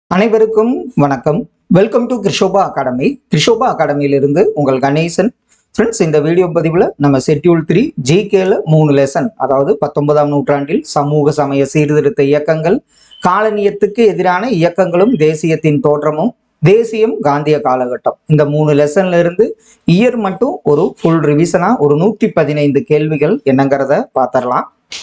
அனைவருக்கும் வணக்கம் welcome to Krishoba academy Krishoba அகாடமியிலிருந்து உங்கள் கணேசன் ஃப்ரெண்ட்ஸ் இந்த வீடியோ பதிவில் நம்ம ஷெட்யூல் த்ரீ ஜிகேல மூணு லெசன் அதாவது பத்தொன்பதாம் நூற்றாண்டில் சமூக சமய சீர்திருத்த இயக்கங்கள் காலனியத்துக்கு எதிரான இயக்கங்களும் தேசியத்தின் தோற்றமும் தேசியம் காந்திய காலகட்டம் இந்த மூணு லெசன்ல இருந்து இயர் மட்டும் ஒரு ஃபுல் ரிவிஷனா ஒரு நூற்றி பதினைந்து கேள்விகள் என்னங்கிறத பார்த்துடலாம்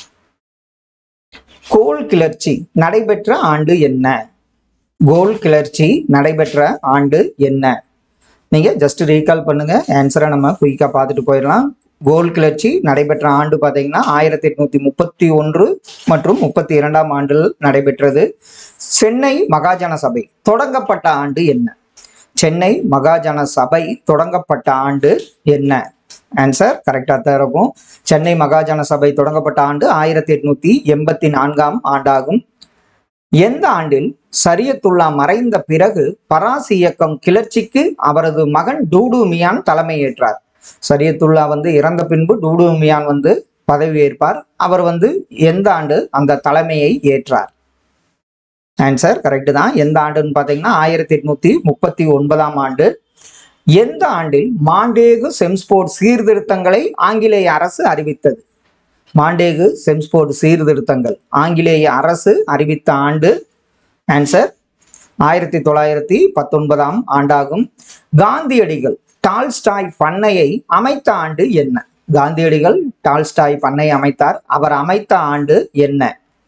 கோல் கிளர்ச்சி நடைபெற்ற ஆண்டு என்ன கோல் கிளர்ச்சி நடைபெற்ற ஆண்டு என்ன நீங்க ஜஸ்ட் ரீகால் பண்ணுங்க ஆன்சரை நம்ம குயிக்கா பார்த்துட்டு போயிடலாம் கோல் கிளர்ச்சி நடைபெற்ற ஆண்டு பார்த்தீங்கன்னா ஆயிரத்தி எட்நூத்தி முப்பத்தி ஒன்று மற்றும் முப்பத்தி இரண்டாம் ஆண்டில் நடைபெற்றது சென்னை மகாஜன சபை தொடங்கப்பட்ட ஆண்டு என்ன சென்னை மகாஜன சபை தொடங்கப்பட்ட ஆண்டு என்ன ஆன்சர் கரெக்டாக தான் இருக்கும் சென்னை மகாஜன சபை தொடங்கப்பட்ட ஆண்டு ஆயிரத்தி எட்நூத்தி எண்பத்தி நான்காம் ஆண்டாகும் எந்த ஆண்டில் சரியத்துல்லா மறைந்த பிறகு பராசி இயக்கம் கிளர்ச்சிக்கு அவரது மகன் டூடு மியான் தலைமையேற்றார் சரியத்துல்லா வந்து இறந்த பின்பு டூடு மியான் வந்து பதவியேற்பார் அவர் வந்து எந்த ஆண்டு அந்த தலைமையை ஏற்றார் ஆன்சர் கரெக்டு தான் எந்த ஆண்டுன்னு பார்த்தீங்கன்னா ஆயிரத்தி எட்நூத்தி முப்பத்தி ஒன்பதாம் ஆண்டு எந்த ஆண்டில் மாண்டேகு செம்ஸ்போர்ட் சீர்திருத்தங்களை ஆங்கிலேய அரசு அறிவித்தது மாண்டேகு செம்ஸ்போர்ட் சீர்திருத்தங்கள் ஆங்கிலேய அரசு அறிவித்த ஆண்டு ஆன்சர் ஆயிரத்தி தொள்ளாயிரத்தி பத்தொன்பதாம் ஆண்டாகும் காந்தியடிகள் டால்ஸ்டாய் பண்ணையை அமைத்த ஆண்டு என்ன காந்தியடிகள் டால்ஸ்டாய் பண்ணை அமைத்தார் அவர் அமைத்த ஆண்டு என்ன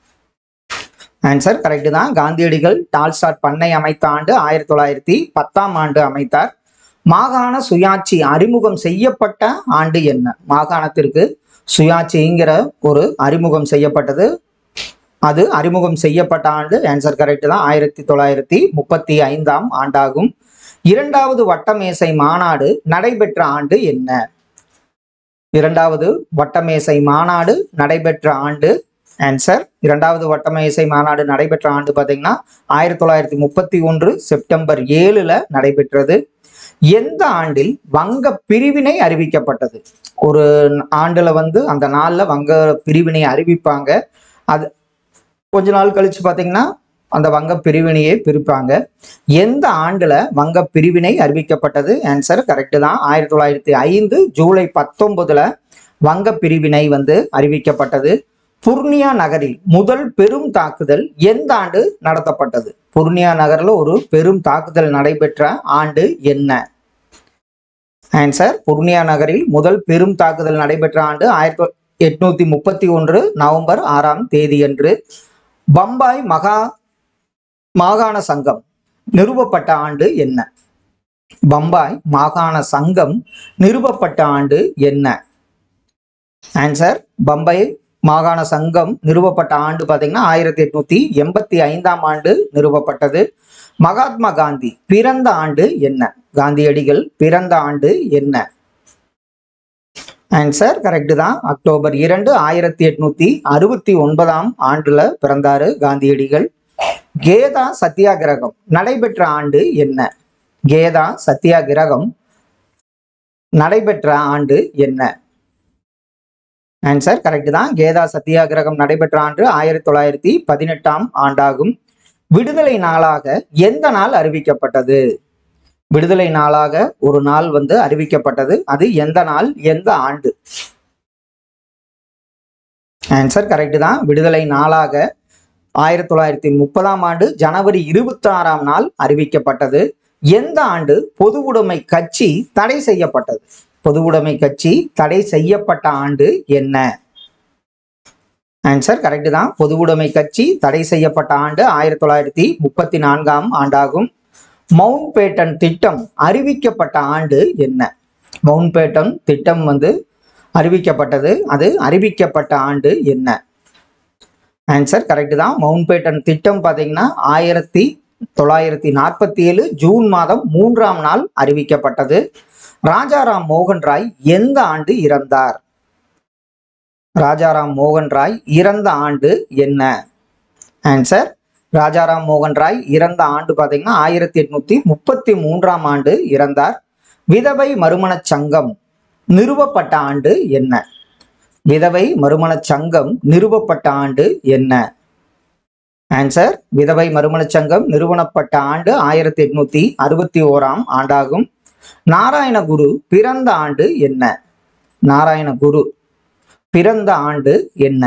ஆன்சர் கரெக்டு தான் காந்தியடிகள் டால்ஸ்டாட் பண்ணை அமைத்த ஆண்டு ஆயிரத்தி தொள்ளாயிரத்தி பத்தாம் ஆண்டு அமைத்தார் மாகாண சுயாட்சி அறிமுகம் செய்யப்பட்ட ஆண்டு என்ன மாகாணத்திற்கு சுயாட்சிங்கிற ஒரு அறிமுகம் செய்யப்பட்டது அது அறிமுகம் செய்யப்பட்ட ஆண்டு ஆன்சர் கரெக்ட் தான் ஆயிரத்தி தொள்ளாயிரத்தி முப்பத்தி ஐந்தாம் ஆண்டாகும் இரண்டாவது வட்டமேசை மாநாடு நடைபெற்ற ஆண்டு என்ன இரண்டாவது வட்டமேசை மாநாடு நடைபெற்ற ஆண்டு ஆன்சர் இரண்டாவது வட்டமேசை மாநாடு நடைபெற்ற ஆண்டு பார்த்தீங்கன்னா ஆயிரத்தி தொள்ளாயிரத்தி முப்பத்தி ஒன்று செப்டம்பர் ஏழுல நடைபெற்றது எந்த ஆண்டில் வங்க பிரிவினை அறிவிக்கப்பட்டது ஒரு ஆண்டுல வந்து அந்த நாள்ல வங்க பிரிவினை அறிவிப்பாங்க அது கொஞ்ச நாள் கழிச்சு பார்த்தீங்கன்னா அந்த வங்க பிரிவினையை பிரிப்பாங்க எந்த ஆண்டுல வங்க பிரிவினை அறிவிக்கப்பட்டது ஆன்சர் கரெக்டு தான் ஆயிரத்தி தொள்ளாயிரத்தி ஐந்து ஜூலை பத்தொன்பதுல வங்க பிரிவினை வந்து அறிவிக்கப்பட்டது புர்னியா நகரில் முதல் பெரும் தாக்குதல் எந்த ஆண்டு நடத்தப்பட்டது புர்னியா நகர்ல ஒரு பெரும் தாக்குதல் நடைபெற்ற ஆண்டு என்ன ஆன்சர் புர்னியா நகரில் முதல் பெரும் தாக்குதல் நடைபெற்ற ஆண்டு ஆயிரத்தி எட்நூத்தி முப்பத்தி ஒன்று நவம்பர் ஆறாம் தேதியன்று பம்பாய் மகா மாகாண சங்கம் நிறுவப்பட்ட ஆண்டு என்ன பம்பாய் மாகாண சங்கம் நிறுவப்பட்ட ஆண்டு என்ன ஆன்சர் பம்பாய் மாகாண சங்கம் நிறுவப்பட்ட ஆண்டு பார்த்தீங்கன்னா ஆயிரத்தி எட்நூத்தி எண்பத்தி ஐந்தாம் ஆண்டு நிறுவப்பட்டது மகாத்மா காந்தி பிறந்த ஆண்டு என்ன காந்தியடிகள் பிறந்த ஆண்டு என்ன ஆன்சர் கரெக்டு தான் அக்டோபர் இரண்டு ஆயிரத்தி எட்நூத்தி அறுபத்தி ஒன்பதாம் ஆண்டுல பிறந்தாரு காந்தியடிகள் கேதா சத்தியாகிரகம் நடைபெற்ற ஆண்டு என்ன கேதா சத்தியாகிரகம் நடைபெற்ற ஆண்டு என்ன ஆன்சர் கரெக்ட் தான் கேதா சத்தியாகிரகம் நடைபெற்ற ஆண்டு ஆயிரத்தி தொள்ளாயிரத்தி பதினெட்டாம் ஆண்டாகும் விடுதலை நாளாக எந்த நாள் அறிவிக்கப்பட்டது விடுதலை நாளாக ஒரு நாள் வந்து அறிவிக்கப்பட்டது அது எந்த நாள் எந்த ஆண்டு ஆன்சர் கரெக்ட் தான் விடுதலை நாளாக ஆயிரத்தி தொள்ளாயிரத்தி முப்பதாம் ஆண்டு ஜனவரி இருபத்தி ஆறாம் நாள் அறிவிக்கப்பட்டது எந்த ஆண்டு பொது உடைமை கட்சி தடை செய்யப்பட்டது பொது உடைமை கட்சி தடை செய்யப்பட்ட ஆண்டு என்ன ஆன்சர் கரெக்ட் தான் பொது உடைமை கட்சி தடை செய்யப்பட்ட ஆண்டு ஆயிரத்தி தொள்ளாயிரத்தி முப்பத்தி நான்காம் ஆண்டாகும் மவுண்ட் பேட்டன் திட்டம் அறிவிக்கப்பட்ட ஆண்டு என்ன மவுண்ட் பேட்டன் திட்டம் வந்து அறிவிக்கப்பட்டது அது அறிவிக்கப்பட்ட ஆண்டு என்ன ஆன்சர் கரெக்ட் தான் மவுண்ட் பேட்டன் திட்டம் பார்த்தீங்கன்னா ஆயிரத்தி தொள்ளாயிரத்தி நாற்பத்தி ஏழு ஜூன் மாதம் மூன்றாம் நாள் அறிவிக்கப்பட்டது ராஜாராம் மோகன் ராய் எந்த ஆண்டு இறந்தார் ராஜாராம் மோகன் ராய் இறந்த ஆண்டு என்ன ஆன்சர் ராஜாராம் மோகன் ராய் இறந்த ஆண்டு பார்த்தீங்கன்னா ஆயிரத்தி எட்நூத்தி முப்பத்தி மூன்றாம் ஆண்டு இறந்தார் விதவை மறுமணச் சங்கம் நிறுவப்பட்ட ஆண்டு என்ன விதவை மறுமணச் சங்கம் நிறுவப்பட்ட ஆண்டு என்ன ஆன்சர் விதவை மறுமலச் சங்கம் நிறுவனப்பட்ட ஆண்டு ஆயிரத்தி எட்நூத்தி அறுபத்தி ஓராம் ஆண்டாகும் நாராயணகுரு பிறந்த ஆண்டு என்ன நாராயணகுரு பிறந்த ஆண்டு என்ன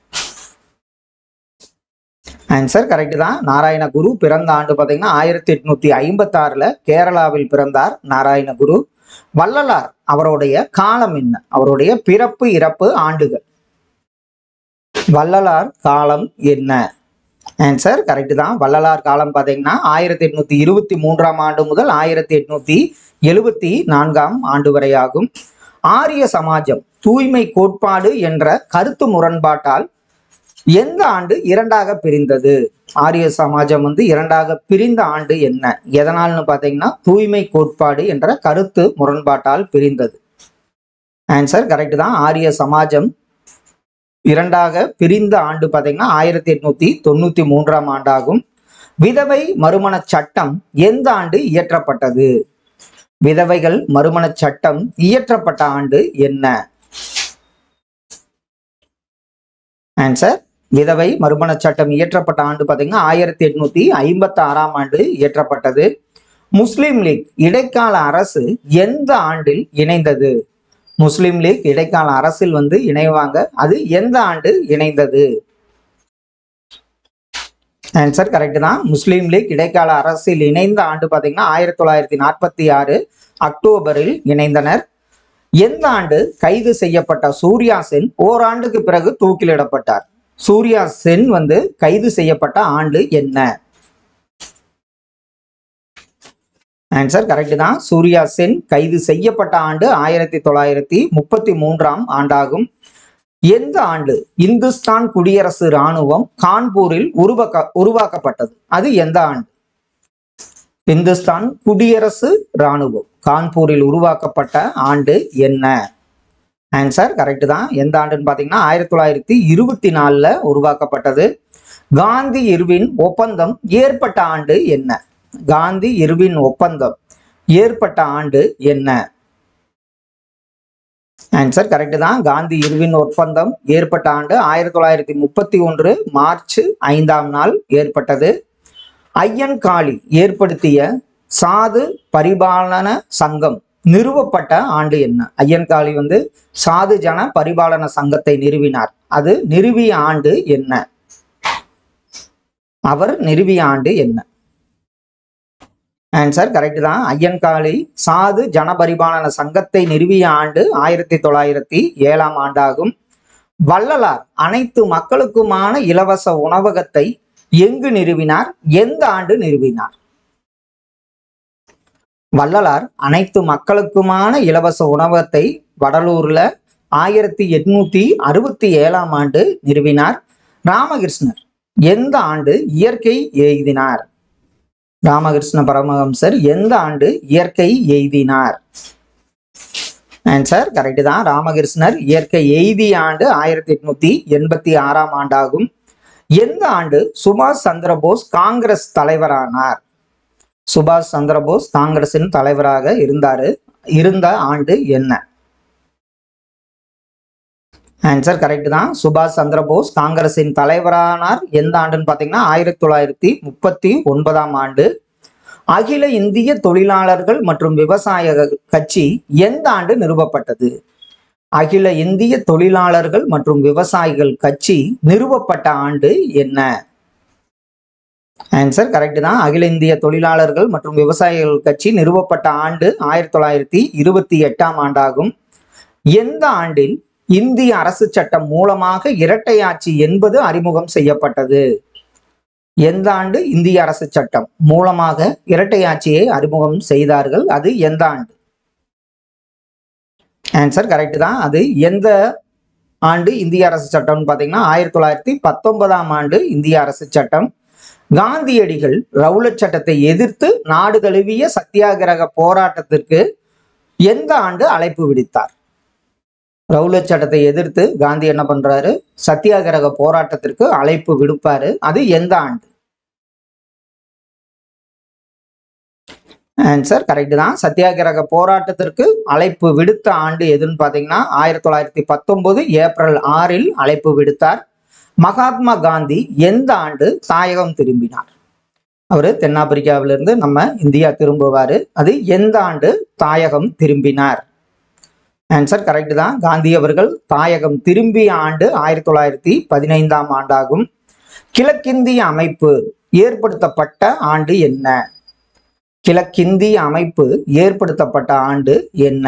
ஆன்சர் கரெக்ட் தான் நாராயணகுரு பிறந்த ஆண்டு பார்த்தீங்கன்னா ஆயிரத்தி எட்நூத்தி ஐம்பத்தி ஆறுல கேரளாவில் பிறந்தார் நாராயணகுரு வள்ளலார் அவருடைய காலம் என்ன அவருடைய பிறப்பு இறப்பு ஆண்டுகள் வள்ளலார் காலம் என்ன ஆன்சர் கரெக்ட் தான் வள்ளலார் காலம் பார்த்தீங்கன்னா ஆயிரத்தி எட்நூத்தி இருபத்தி மூன்றாம் ஆண்டு முதல் ஆயிரத்தி எட்நூத்தி எழுபத்தி நான்காம் ஆண்டு வரை ஆகும் ஆரிய சமாஜம் தூய்மை கோட்பாடு என்ற கருத்து முரண்பாட்டால் எந்த ஆண்டு இரண்டாக பிரிந்தது ஆரிய சமாஜம் வந்து இரண்டாக பிரிந்த ஆண்டு என்ன எதனால்னு பார்த்தீங்கன்னா தூய்மை கோட்பாடு என்ற கருத்து முரண்பாட்டால் பிரிந்தது ஆன்சர் கரெக்ட் தான் ஆரிய சமாஜம் இரண்டாக பிரிந்த ஆண்டு பார்த்தீங்கன்னா ஆயிரத்தி எட்நூத்தி தொண்ணூத்தி மூன்றாம் ஆண்டாகும் விதவை மறுமண சட்டம் எந்த ஆண்டு இயற்றப்பட்டது விதவைகள் மறுமண சட்டம் இயற்றப்பட்ட ஆண்டு என்ன ஆன்சர் விதவை மறுமண சட்டம் இயற்றப்பட்ட ஆண்டு பார்த்தீங்கன்னா ஆயிரத்தி எட்நூத்தி ஐம்பத்தி ஆறாம் ஆண்டு இயற்றப்பட்டது முஸ்லிம் லீக் இடைக்கால அரசு எந்த ஆண்டில் இணைந்தது முஸ்லிம் லீக் இடைக்கால அரசில் வந்து இணைவாங்க அது எந்த ஆண்டு இணைந்தது ஆன்சர் கரெக்ட் தான் முஸ்லீம் லீக் இடைக்கால அரசில் இணைந்த ஆண்டு பார்த்தீங்கன்னா ஆயிரத்தி தொள்ளாயிரத்தி நாற்பத்தி ஆறு அக்டோபரில் இணைந்தனர் எந்த ஆண்டு கைது செய்யப்பட்ட சூர்யா சென் ஓராண்டுக்கு பிறகு தூக்கிலிடப்பட்டார் சூர்யா சென் வந்து கைது செய்யப்பட்ட ஆண்டு என்ன ஆன்சர் கரெக்ட் தான் சூர்யா சென் கைது செய்யப்பட்ட ஆண்டு ஆயிரத்தி தொள்ளாயிரத்தி முப்பத்தி மூன்றாம் ஆண்டாகும் எந்த ஆண்டு இந்துஸ்தான் குடியரசு இராணுவம் கான்பூரில் உருவாக்க உருவாக்கப்பட்டது அது எந்த ஆண்டு இந்துஸ்தான் குடியரசு இராணுவம் கான்பூரில் உருவாக்கப்பட்ட ஆண்டு என்ன ஆன்சர் கரெக்ட் தான் எந்த ஆண்டுன்னு பார்த்தீங்கன்னா ஆயிரத்தி தொள்ளாயிரத்தி இருபத்தி நாலில் உருவாக்கப்பட்டது காந்தி இர்வின் ஒப்பந்தம் ஏற்பட்ட ஆண்டு என்ன காந்தி இர்வின் ஒப்பந்தம் ஏற்பட்ட ஆண்டு என்ன ஆன்சர் கரெக்ட் தான் காந்தி இர்வின் ஒப்பந்தம் ஏற்பட்ட ஆண்டு ஆயிரத்தி தொள்ளாயிரத்தி முப்பத்தி ஒன்று மார்ச் ஐந்தாம் நாள் ஏற்பட்டது ஐயன் காளி ஏற்படுத்திய சாது பரிபாலன சங்கம் நிறுவப்பட்ட ஆண்டு என்ன ஐயன் காளி வந்து சாது ஜன பரிபாலன சங்கத்தை நிறுவினார் அது நிறுவிய ஆண்டு என்ன அவர் நிறுவிய ஆண்டு என்ன ஆன்சர் கரெக்ட் தான் ஐயன்காளி சாது ஜனபரிபாலன சங்கத்தை நிறுவிய ஆண்டு ஆயிரத்தி தொள்ளாயிரத்தி ஏழாம் ஆண்டாகும் வள்ளலார் அனைத்து மக்களுக்குமான இலவச உணவகத்தை எங்கு நிறுவினார் எந்த ஆண்டு நிறுவினார் வள்ளலார் அனைத்து மக்களுக்குமான இலவச உணவகத்தை வடலூர்ல ஆயிரத்தி எட்நூத்தி அறுபத்தி ஏழாம் ஆண்டு நிறுவினார் ராமகிருஷ்ணர் எந்த ஆண்டு இயற்கை எய்தினார் ராமகிருஷ்ண பரமஹம்சர் எந்த ஆண்டு இயற்கை எய்தினார் ஆன்சர் கரெக்ட் தான் ராமகிருஷ்ணர் இயற்கை எய்திய ஆண்டு ஆயிரத்தி எட்நூத்தி எண்பத்தி ஆறாம் ஆண்டாகும் எந்த ஆண்டு சுபாஷ் சந்திரபோஸ் காங்கிரஸ் தலைவரானார் சுபாஷ் சந்திரபோஸ் காங்கிரசின் தலைவராக இருந்தாரு இருந்த ஆண்டு என்ன ஆன்சர் கரெக்ட் தான் சுபாஷ் சந்திரபோஸ் காங்கிரசின் தலைவரானார் எந்த ஆண்டுன்னு பார்த்தீங்கன்னா ஆயிரத்தி தொள்ளாயிரத்தி முப்பத்தி ஒன்பதாம் ஆண்டு அகில இந்திய தொழிலாளர்கள் மற்றும் விவசாய கட்சி எந்த ஆண்டு நிறுவப்பட்டது அகில இந்திய தொழிலாளர்கள் மற்றும் விவசாயிகள் கட்சி நிறுவப்பட்ட ஆண்டு என்ன ஆன்சர் கரெக்ட் தான் அகில இந்திய தொழிலாளர்கள் மற்றும் விவசாயிகள் கட்சி நிறுவப்பட்ட ஆண்டு ஆயிரத்தி தொள்ளாயிரத்தி இருபத்தி எட்டாம் ஆண்டாகும் எந்த ஆண்டில் இந்திய அரசு சட்டம் மூலமாக இரட்டையாட்சி என்பது அறிமுகம் செய்யப்பட்டது எந்த ஆண்டு இந்திய அரசு சட்டம் மூலமாக இரட்டையாட்சியை அறிமுகம் செய்தார்கள் அது எந்த ஆண்டு ஆன்சர் கரெக்ட் தான் அது எந்த ஆண்டு இந்திய அரசு சட்டம்னு பார்த்தீங்கன்னா ஆயிரத்தி தொள்ளாயிரத்தி பத்தொன்பதாம் ஆண்டு இந்திய அரசு சட்டம் காந்தியடிகள் ரவுலட் சட்டத்தை எதிர்த்து நாடு தழுவிய சத்தியாகிரக போராட்டத்திற்கு எந்த ஆண்டு அழைப்பு விடுத்தார் ரவுலட் சட்டத்தை எதிர்த்து காந்தி என்ன பண்றாரு சத்தியாகிரக போராட்டத்திற்கு அழைப்பு விடுப்பாரு அது எந்த ஆண்டு ஆன்சர் கரெக்ட் தான் சத்தியாகிரக போராட்டத்திற்கு அழைப்பு விடுத்த ஆண்டு எதுன்னு பார்த்தீங்கன்னா ஆயிரத்தி தொள்ளாயிரத்தி பத்தொன்பது ஏப்ரல் ஆறில் அழைப்பு விடுத்தார் மகாத்மா காந்தி எந்த ஆண்டு தாயகம் திரும்பினார் அவர் தென்னாப்பிரிக்காவிலிருந்து நம்ம இந்தியா திரும்புவார் அது எந்த ஆண்டு தாயகம் திரும்பினார் ஆன்சர் கரெக்ட் தான் காந்தி அவர்கள் தாயகம் திரும்பிய ஆண்டு ஆயிரத்தி தொள்ளாயிரத்தி பதினைந்தாம் ஆண்டாகும் கிழக்கிந்திய அமைப்பு ஏற்படுத்தப்பட்ட ஆண்டு என்ன கிழக்கிந்திய அமைப்பு ஏற்படுத்தப்பட்ட ஆண்டு என்ன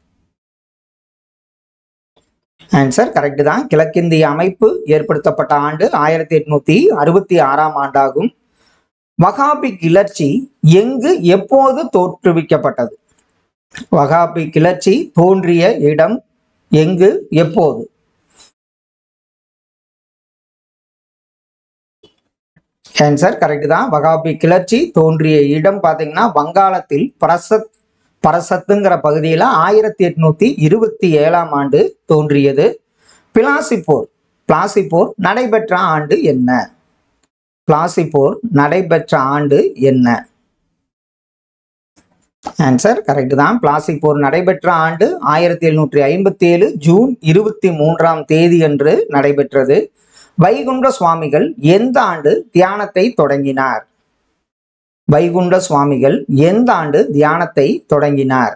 ஆன்சர் கரெக்ட் தான் கிழக்கிந்திய அமைப்பு ஏற்படுத்தப்பட்ட ஆண்டு ஆயிரத்தி எட்நூத்தி அறுபத்தி ஆறாம் ஆண்டாகும் வகாபி கிளர்ச்சி எங்கு எப்போது தோற்றுவிக்கப்பட்டது வகாபி கிளர்ச்சி தோன்றிய இடம் எங்கு எப்போது ஆன்சர் கரெக்ட் தான் வகாபி கிளர்ச்சி தோன்றிய இடம் பார்த்தீங்கன்னா வங்காளத்தில் பரசத் பரசத்துங்கிற பகுதியில் ஆயிரத்தி எட்நூத்தி இருபத்தி ஏழாம் ஆண்டு தோன்றியது பிளாசி போர் பிளாசி போர் நடைபெற்ற ஆண்டு என்ன பிளாசி போர் நடைபெற்ற ஆண்டு என்ன ஆன்சர் கரெக்ட் தான் பிளாசி போர் நடைபெற்ற ஆண்டு ஆயிரத்தி எழுநூற்றி ஐம்பத்தி ஏழு ஜூன் இருபத்தி மூன்றாம் தேதி அன்று நடைபெற்றது வைகுண்ட சுவாமிகள் எந்த ஆண்டு தியானத்தை தொடங்கினார் வைகுண்ட சுவாமிகள் எந்த ஆண்டு தியானத்தை தொடங்கினார்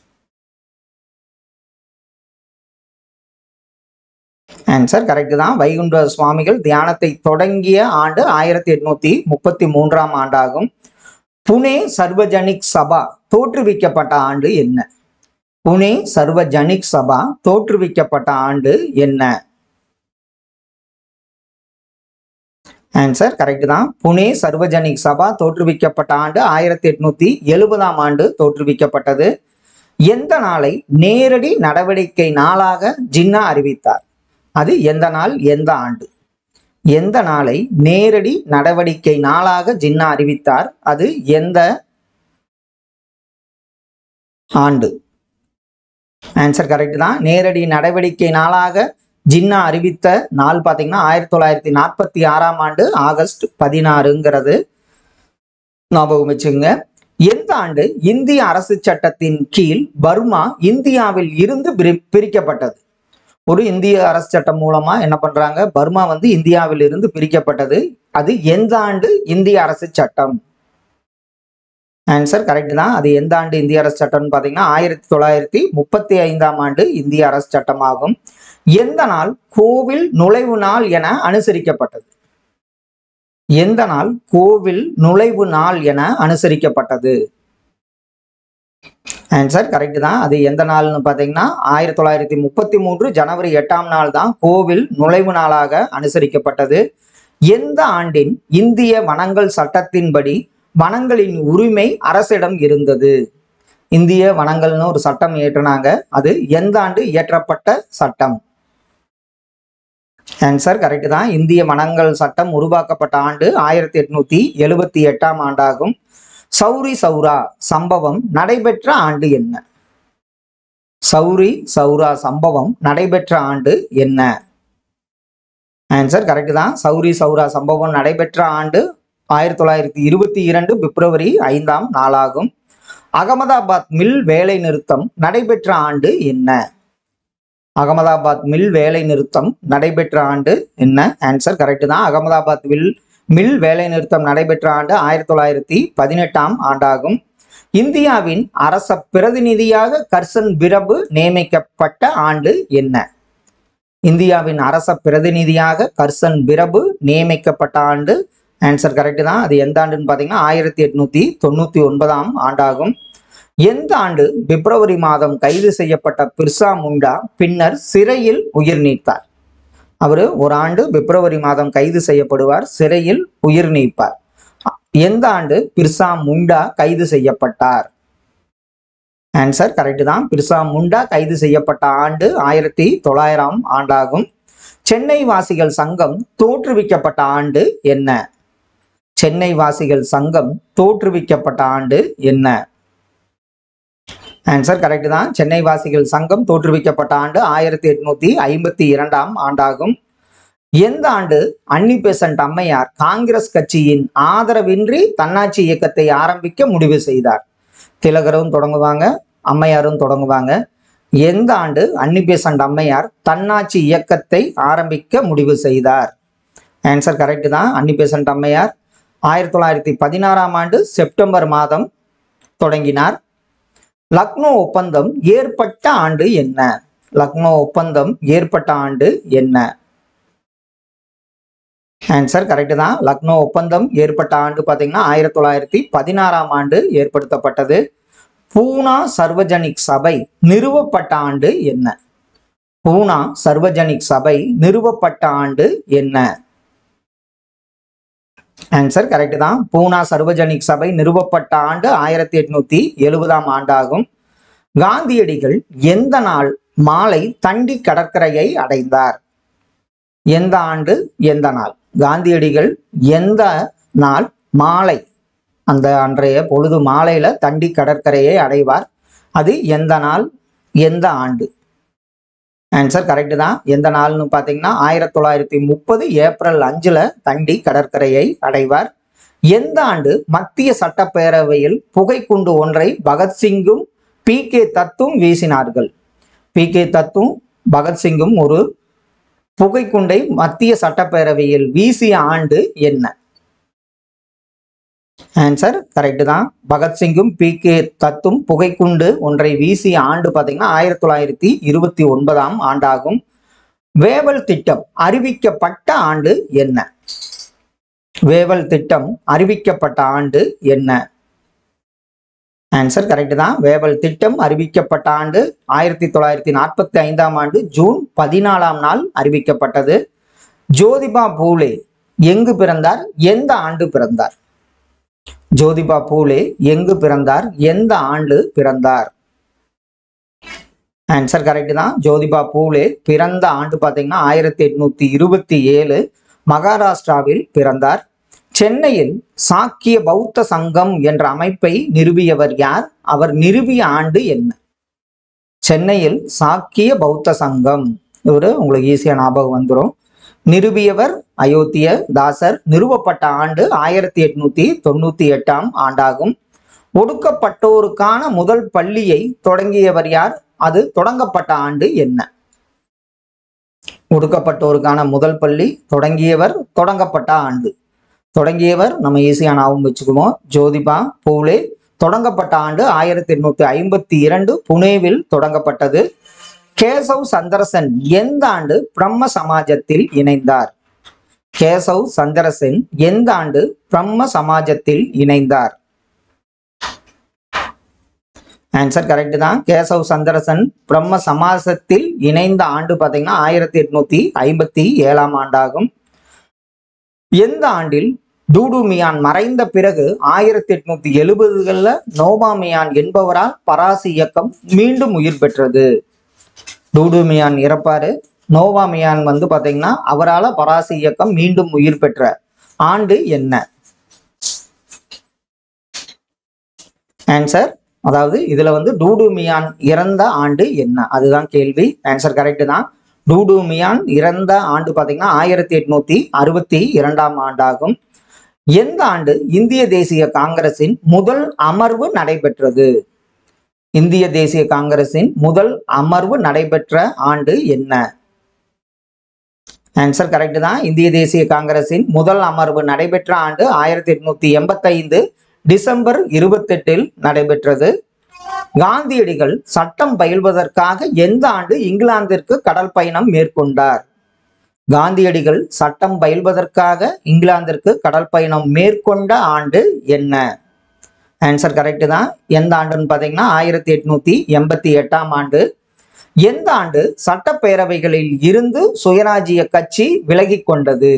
ஆன்சர் கரெக்ட் தான் வைகுண்ட சுவாமிகள் தியானத்தை தொடங்கிய ஆண்டு ஆயிரத்தி எட்நூத்தி முப்பத்தி மூன்றாம் ஆண்டாகும் புனே சர்வஜனிக் சபா தோற்றுவிக்கப்பட்ட ஆண்டு என்ன புனே சர்வஜனிக் சபா தோற்றுவிக்கப்பட்ட ஆண்டு என்ன ஆன்சர் கரெக்ட் தான் புனே சர்வஜனிக் சபா தோற்றுவிக்கப்பட்ட ஆண்டு ஆயிரத்தி எட்நூத்தி எழுபதாம் ஆண்டு தோற்றுவிக்கப்பட்டது எந்த நாளை நேரடி நடவடிக்கை நாளாக ஜின்னா அறிவித்தார் அது எந்த நாள் எந்த ஆண்டு எந்த நாளை நேரடி நடவடிக்கை நாளாக ஜின்னா அறிவித்தார் அது எந்த ஆண்டு ஆன்சர் கரெக்ட் தான் நேரடி நடவடிக்கை நாளாக ஜின்னா அறிவித்த நாள் பார்த்தீங்கன்னா ஆயிரத்தி தொள்ளாயிரத்தி நாற்பத்தி ஆறாம் ஆண்டு ஆகஸ்ட் பதினாறுங்கிறது ஞாபகம் வச்சுங்க எந்த ஆண்டு இந்திய அரசு சட்டத்தின் கீழ் பர்மா இந்தியாவில் இருந்து பிரி- பிரிக்கப்பட்டது ஒரு இந்திய அரசு சட்டம் மூலமா என்ன பண்றாங்க பர்மா வந்து இந்தியாவில் இருந்து பிரிக்கப்பட்டது அது எந்த ஆண்டு இந்திய அரசு சட்டம் ஆன்சர் கரெக்ட் தான் அது எந்த ஆண்டு இந்திய அரசு சட்டம்னு பார்த்தீங்கன்னா ஆயிரத்தி தொள்ளாயிரத்தி முப்பத்தி ஐந்தாம் ஆண்டு இந்திய அரசு சட்டமாகும் எந்த நாள் கோவில் நுழைவு நாள் என அனுசரிக்கப்பட்டது எந்த நாள் கோவில் நுழைவு நாள் என அனுசரிக்கப்பட்டது ஆன்சர் கரெக்ட் தான் அது எந்த நாள்னு பார்த்தீங்கன்னா ஆயிரத்தி தொள்ளாயிரத்தி முப்பத்தி மூன்று ஜனவரி எட்டாம் நாள் தான் கோவில் நுழைவு நாளாக அனுசரிக்கப்பட்டது எந்த ஆண்டின் இந்திய வனங்கள் சட்டத்தின்படி வனங்களின் உரிமை அரசிடம் இருந்தது இந்திய வனங்கள்னு ஒரு சட்டம் இயற்றினாங்க அது எந்த ஆண்டு இயற்றப்பட்ட சட்டம் ஆன்சர் கரெக்ட் தான் இந்திய வனங்கள் சட்டம் உருவாக்கப்பட்ட ஆண்டு ஆயிரத்தி எட்நூத்தி எழுபத்தி எட்டாம் ஆண்டாகும் சௌரி சௌரா சம்பவம் நடைபெற்ற ஆண்டு என்ன சௌரி சௌரா சம்பவம் நடைபெற்ற ஆண்டு என்ன ஆன்சர் கரெக்ட் தான் சௌரி சௌரா சம்பவம் நடைபெற்ற ஆண்டு ஆயிரத்தி தொள்ளாயிரத்தி இருபத்தி இரண்டு பிப்ரவரி ஐந்தாம் நாளாகும் அகமதாபாத் மில் வேலை நிறுத்தம் நடைபெற்ற ஆண்டு என்ன அகமதாபாத் மில் வேலை நிறுத்தம் நடைபெற்ற ஆண்டு என்ன ஆன்சர் கரெக்ட் தான் அகமதாபாத் மில் மில் வேலை நிறுத்தம் நடைபெற்ற ஆண்டு ஆயிரத்தி தொள்ளாயிரத்தி பதினெட்டாம் ஆண்டாகும் இந்தியாவின் அரச பிரதிநிதியாக கர்சன் பிரபு நியமிக்கப்பட்ட ஆண்டு என்ன இந்தியாவின் அரச பிரதிநிதியாக கர்சன் பிரபு நியமிக்கப்பட்ட ஆண்டு ஆன்சர் கரெக்ட் தான் அது எந்த ஆண்டுன்னு பார்த்தீங்கன்னா ஆயிரத்தி எட்நூத்தி தொண்ணூத்தி ஒன்பதாம் ஆண்டாகும் எந்த ஆண்டு பிப்ரவரி மாதம் கைது செய்யப்பட்ட பிர்சா முண்டா பின்னர் சிறையில் உயிர் நீத்தார் அவர் ஒரு ஆண்டு பிப்ரவரி மாதம் கைது செய்யப்படுவார் சிறையில் உயிர் நீப்பார் எந்த ஆண்டு பிர்சா முண்டா கைது செய்யப்பட்டார் ஆன்சர் கரெக்ட் தான் பிர்சா முண்டா கைது செய்யப்பட்ட ஆண்டு ஆயிரத்தி தொள்ளாயிரம் ஆண்டாகும் சென்னை வாசிகள் சங்கம் தோற்றுவிக்கப்பட்ட ஆண்டு என்ன சென்னை வாசிகள் சங்கம் தோற்றுவிக்கப்பட்ட ஆண்டு என்ன ஆன்சர் கரெக்ட் தான் சென்னை வாசிகள் சங்கம் தோற்றுவிக்கப்பட்ட ஆண்டு ஆயிரத்தி எட்நூத்தி ஐம்பத்தி இரண்டாம் ஆண்டாகும் எந்த ஆண்டு அன்னி பெசன்ட் அம்மையார் காங்கிரஸ் கட்சியின் ஆதரவின்றி தன்னாட்சி இயக்கத்தை ஆரம்பிக்க முடிவு செய்தார் திலகரும் தொடங்குவாங்க அம்மையாரும் தொடங்குவாங்க எந்த ஆண்டு அன்னி பெசன்ட் அம்மையார் தன்னாட்சி இயக்கத்தை ஆரம்பிக்க முடிவு செய்தார் ஆன்சர் கரெக்ட் தான் அன்னி பெசன்ட் அம்மையார் ஆயிரத்தி தொள்ளாயிரத்தி பதினாறாம் ஆண்டு செப்டம்பர் மாதம் தொடங்கினார் லக்னோ ஒப்பந்தம் ஏற்பட்ட ஆண்டு என்ன லக்னோ ஒப்பந்தம் ஏற்பட்ட ஆண்டு என்ன ஆன்சர் கரெக்ட் தான் லக்னோ ஒப்பந்தம் ஏற்பட்ட ஆண்டு பார்த்தீங்கன்னா ஆயிரத்தி தொள்ளாயிரத்தி பதினாறாம் ஆண்டு ஏற்படுத்தப்பட்டது பூனா சர்வஜனிக் சபை நிறுவப்பட்ட ஆண்டு என்ன பூனா சர்வஜனிக் சபை நிறுவப்பட்ட ஆண்டு என்ன ஆன்சர் கரெக்ட் தான் பூனா சர்வஜனிக் சபை நிறுவப்பட்ட ஆண்டு ஆயிரத்தி எட்நூத்தி எழுபதாம் ஆண்டாகும் காந்தியடிகள் எந்த நாள் மாலை தண்டி கடற்கரையை அடைந்தார் எந்த ஆண்டு எந்த நாள் காந்தியடிகள் எந்த நாள் மாலை அந்த அன்றைய பொழுது மாலையில தண்டி கடற்கரையை அடைவார் அது எந்த நாள் எந்த ஆண்டு ஆன்சர் கரெக்ட் தான் எந்த நாள்னு பார்த்தீங்கன்னா ஆயிரத்தி தொள்ளாயிரத்தி முப்பது ஏப்ரல் அஞ்சுல தண்டி கடற்கரையை அடைவார் எந்த ஆண்டு மத்திய சட்டப்பேரவையில் புகைக்குண்டு ஒன்றை பகத்சிங்கும் பி கே தத்தும் வீசினார்கள் பி கே தத்தும் பகத்சிங்கும் ஒரு புகைக்குண்டை மத்திய சட்டப்பேரவையில் வீசிய ஆண்டு என்ன ஆன்சர் கரெக்ட் தான் பகத்சிங்கும் பி கே தத்தும் புகைக்குண்டு ஒன்றை வீசிய ஆண்டு பார்த்தீங்கன்னா ஆயிரத்தி தொள்ளாயிரத்தி இருபத்தி ஒன்பதாம் ஆண்டாகும் வேவல் திட்டம் அறிவிக்கப்பட்ட ஆண்டு என்ன வேவல் திட்டம் அறிவிக்கப்பட்ட ஆண்டு என்ன ஆன்சர் கரெக்ட் தான் வேவல் திட்டம் அறிவிக்கப்பட்ட ஆண்டு ஆயிரத்தி தொள்ளாயிரத்தி நாற்பத்தி ஐந்தாம் ஆண்டு ஜூன் பதினாலாம் நாள் அறிவிக்கப்பட்டது ஜோதிபா பூலே எங்கு பிறந்தார் எந்த ஆண்டு பிறந்தார் ஜோதிபா பூலே எங்கு பிறந்தார் எந்த ஆண்டு பிறந்தார் ஆன்சர் கரெக்ட் தான் ஜோதிபா பூலே பிறந்த ஆண்டு பார்த்தீங்கன்னா ஆயிரத்தி எட்நூத்தி இருபத்தி ஏழு மகாராஷ்டிராவில் பிறந்தார் சென்னையில் சாக்கிய பௌத்த சங்கம் என்ற அமைப்பை நிறுவியவர் யார் அவர் நிறுவிய ஆண்டு என்ன சென்னையில் சாக்கிய பௌத்த சங்கம் இவரு உங்களுக்கு ஈஸியா ஞாபகம் வந்துடும் நிறுவியவர் அயோத்திய தாசர் நிறுவப்பட்ட ஆண்டு ஆயிரத்தி எட்நூத்தி தொண்ணூத்தி எட்டாம் ஆண்டாகும் ஒடுக்கப்பட்டோருக்கான முதல் பள்ளியை தொடங்கியவர் யார் அது தொடங்கப்பட்ட ஆண்டு என்ன ஒடுக்கப்பட்டோருக்கான முதல் பள்ளி தொடங்கியவர் தொடங்கப்பட்ட ஆண்டு தொடங்கியவர் நம்ம ஈஸியா ஞாபகம் வச்சுக்குவோம் ஜோதிபா பூலே தொடங்கப்பட்ட ஆண்டு ஆயிரத்தி எட்நூத்தி ஐம்பத்தி இரண்டு புனேவில் தொடங்கப்பட்டது கேசவ் சந்திரசன் எந்த ஆண்டு பிரம்ம சமாஜத்தில் இணைந்தார் கேசவ் சந்திரசன் எந்த ஆண்டு பிரம்ம சமாஜத்தில் இணைந்தார் ஆன்சர் கரெக்ட் தான் கேசவ் சந்திரசன் பிரம்ம சமாசத்தில் இணைந்த ஆண்டு பார்த்தீங்கன்னா ஆயிரத்தி எட்நூத்தி ஐம்பத்தி ஏழாம் ஆண்டாகும் எந்த ஆண்டில் டூடு மியான் மறைந்த பிறகு ஆயிரத்தி எட்நூத்தி எழுபதுகள்ல நோபா மியான் என்பவரால் பராசி இயக்கம் மீண்டும் உயிர் பெற்றது டூடு மியான் இறப்பாரு நோவா மியான் வந்து பாத்தீங்கன்னா அவரால் பராசி இயக்கம் மீண்டும் உயிர் பெற்ற ஆண்டு என்ன ஆன்சர் அதாவது இதுல வந்து டூடு மியான் இறந்த ஆண்டு என்ன அதுதான் கேள்வி ஆன்சர் கரெக்ட் தான் டூடு மியான் இறந்த ஆண்டு பாத்தீங்கன்னா ஆயிரத்தி எட்நூத்தி அறுபத்தி இரண்டாம் ஆண்டாகும் எந்த ஆண்டு இந்திய தேசிய காங்கிரசின் முதல் அமர்வு நடைபெற்றது இந்திய தேசிய காங்கிரசின் முதல் அமர்வு நடைபெற்ற ஆண்டு என்ன ஆன்சர் கரெக்ட் தான் இந்திய தேசிய காங்கிரசின் முதல் அமர்வு நடைபெற்ற ஆண்டு ஆயிரத்தி எட்நூத்தி எண்பத்தைந்து டிசம்பர் இருபத்தெட்டில் நடைபெற்றது காந்தியடிகள் சட்டம் பயில்வதற்காக எந்த ஆண்டு இங்கிலாந்திற்கு கடல் பயணம் மேற்கொண்டார் காந்தியடிகள் சட்டம் பயில்வதற்காக இங்கிலாந்திற்கு கடல் பயணம் மேற்கொண்ட ஆண்டு என்ன ஆன்சர் கரெக்ட் தான் எந்த ஆண்டுன்னு பார்த்தீங்கன்னா ஆயிரத்தி எட்நூத்தி எண்பத்தி எட்டாம் ஆண்டு எந்த ஆண்டு சட்டப்பேரவைகளில் இருந்து சுயராஜ்ய கட்சி விலகி கொண்டது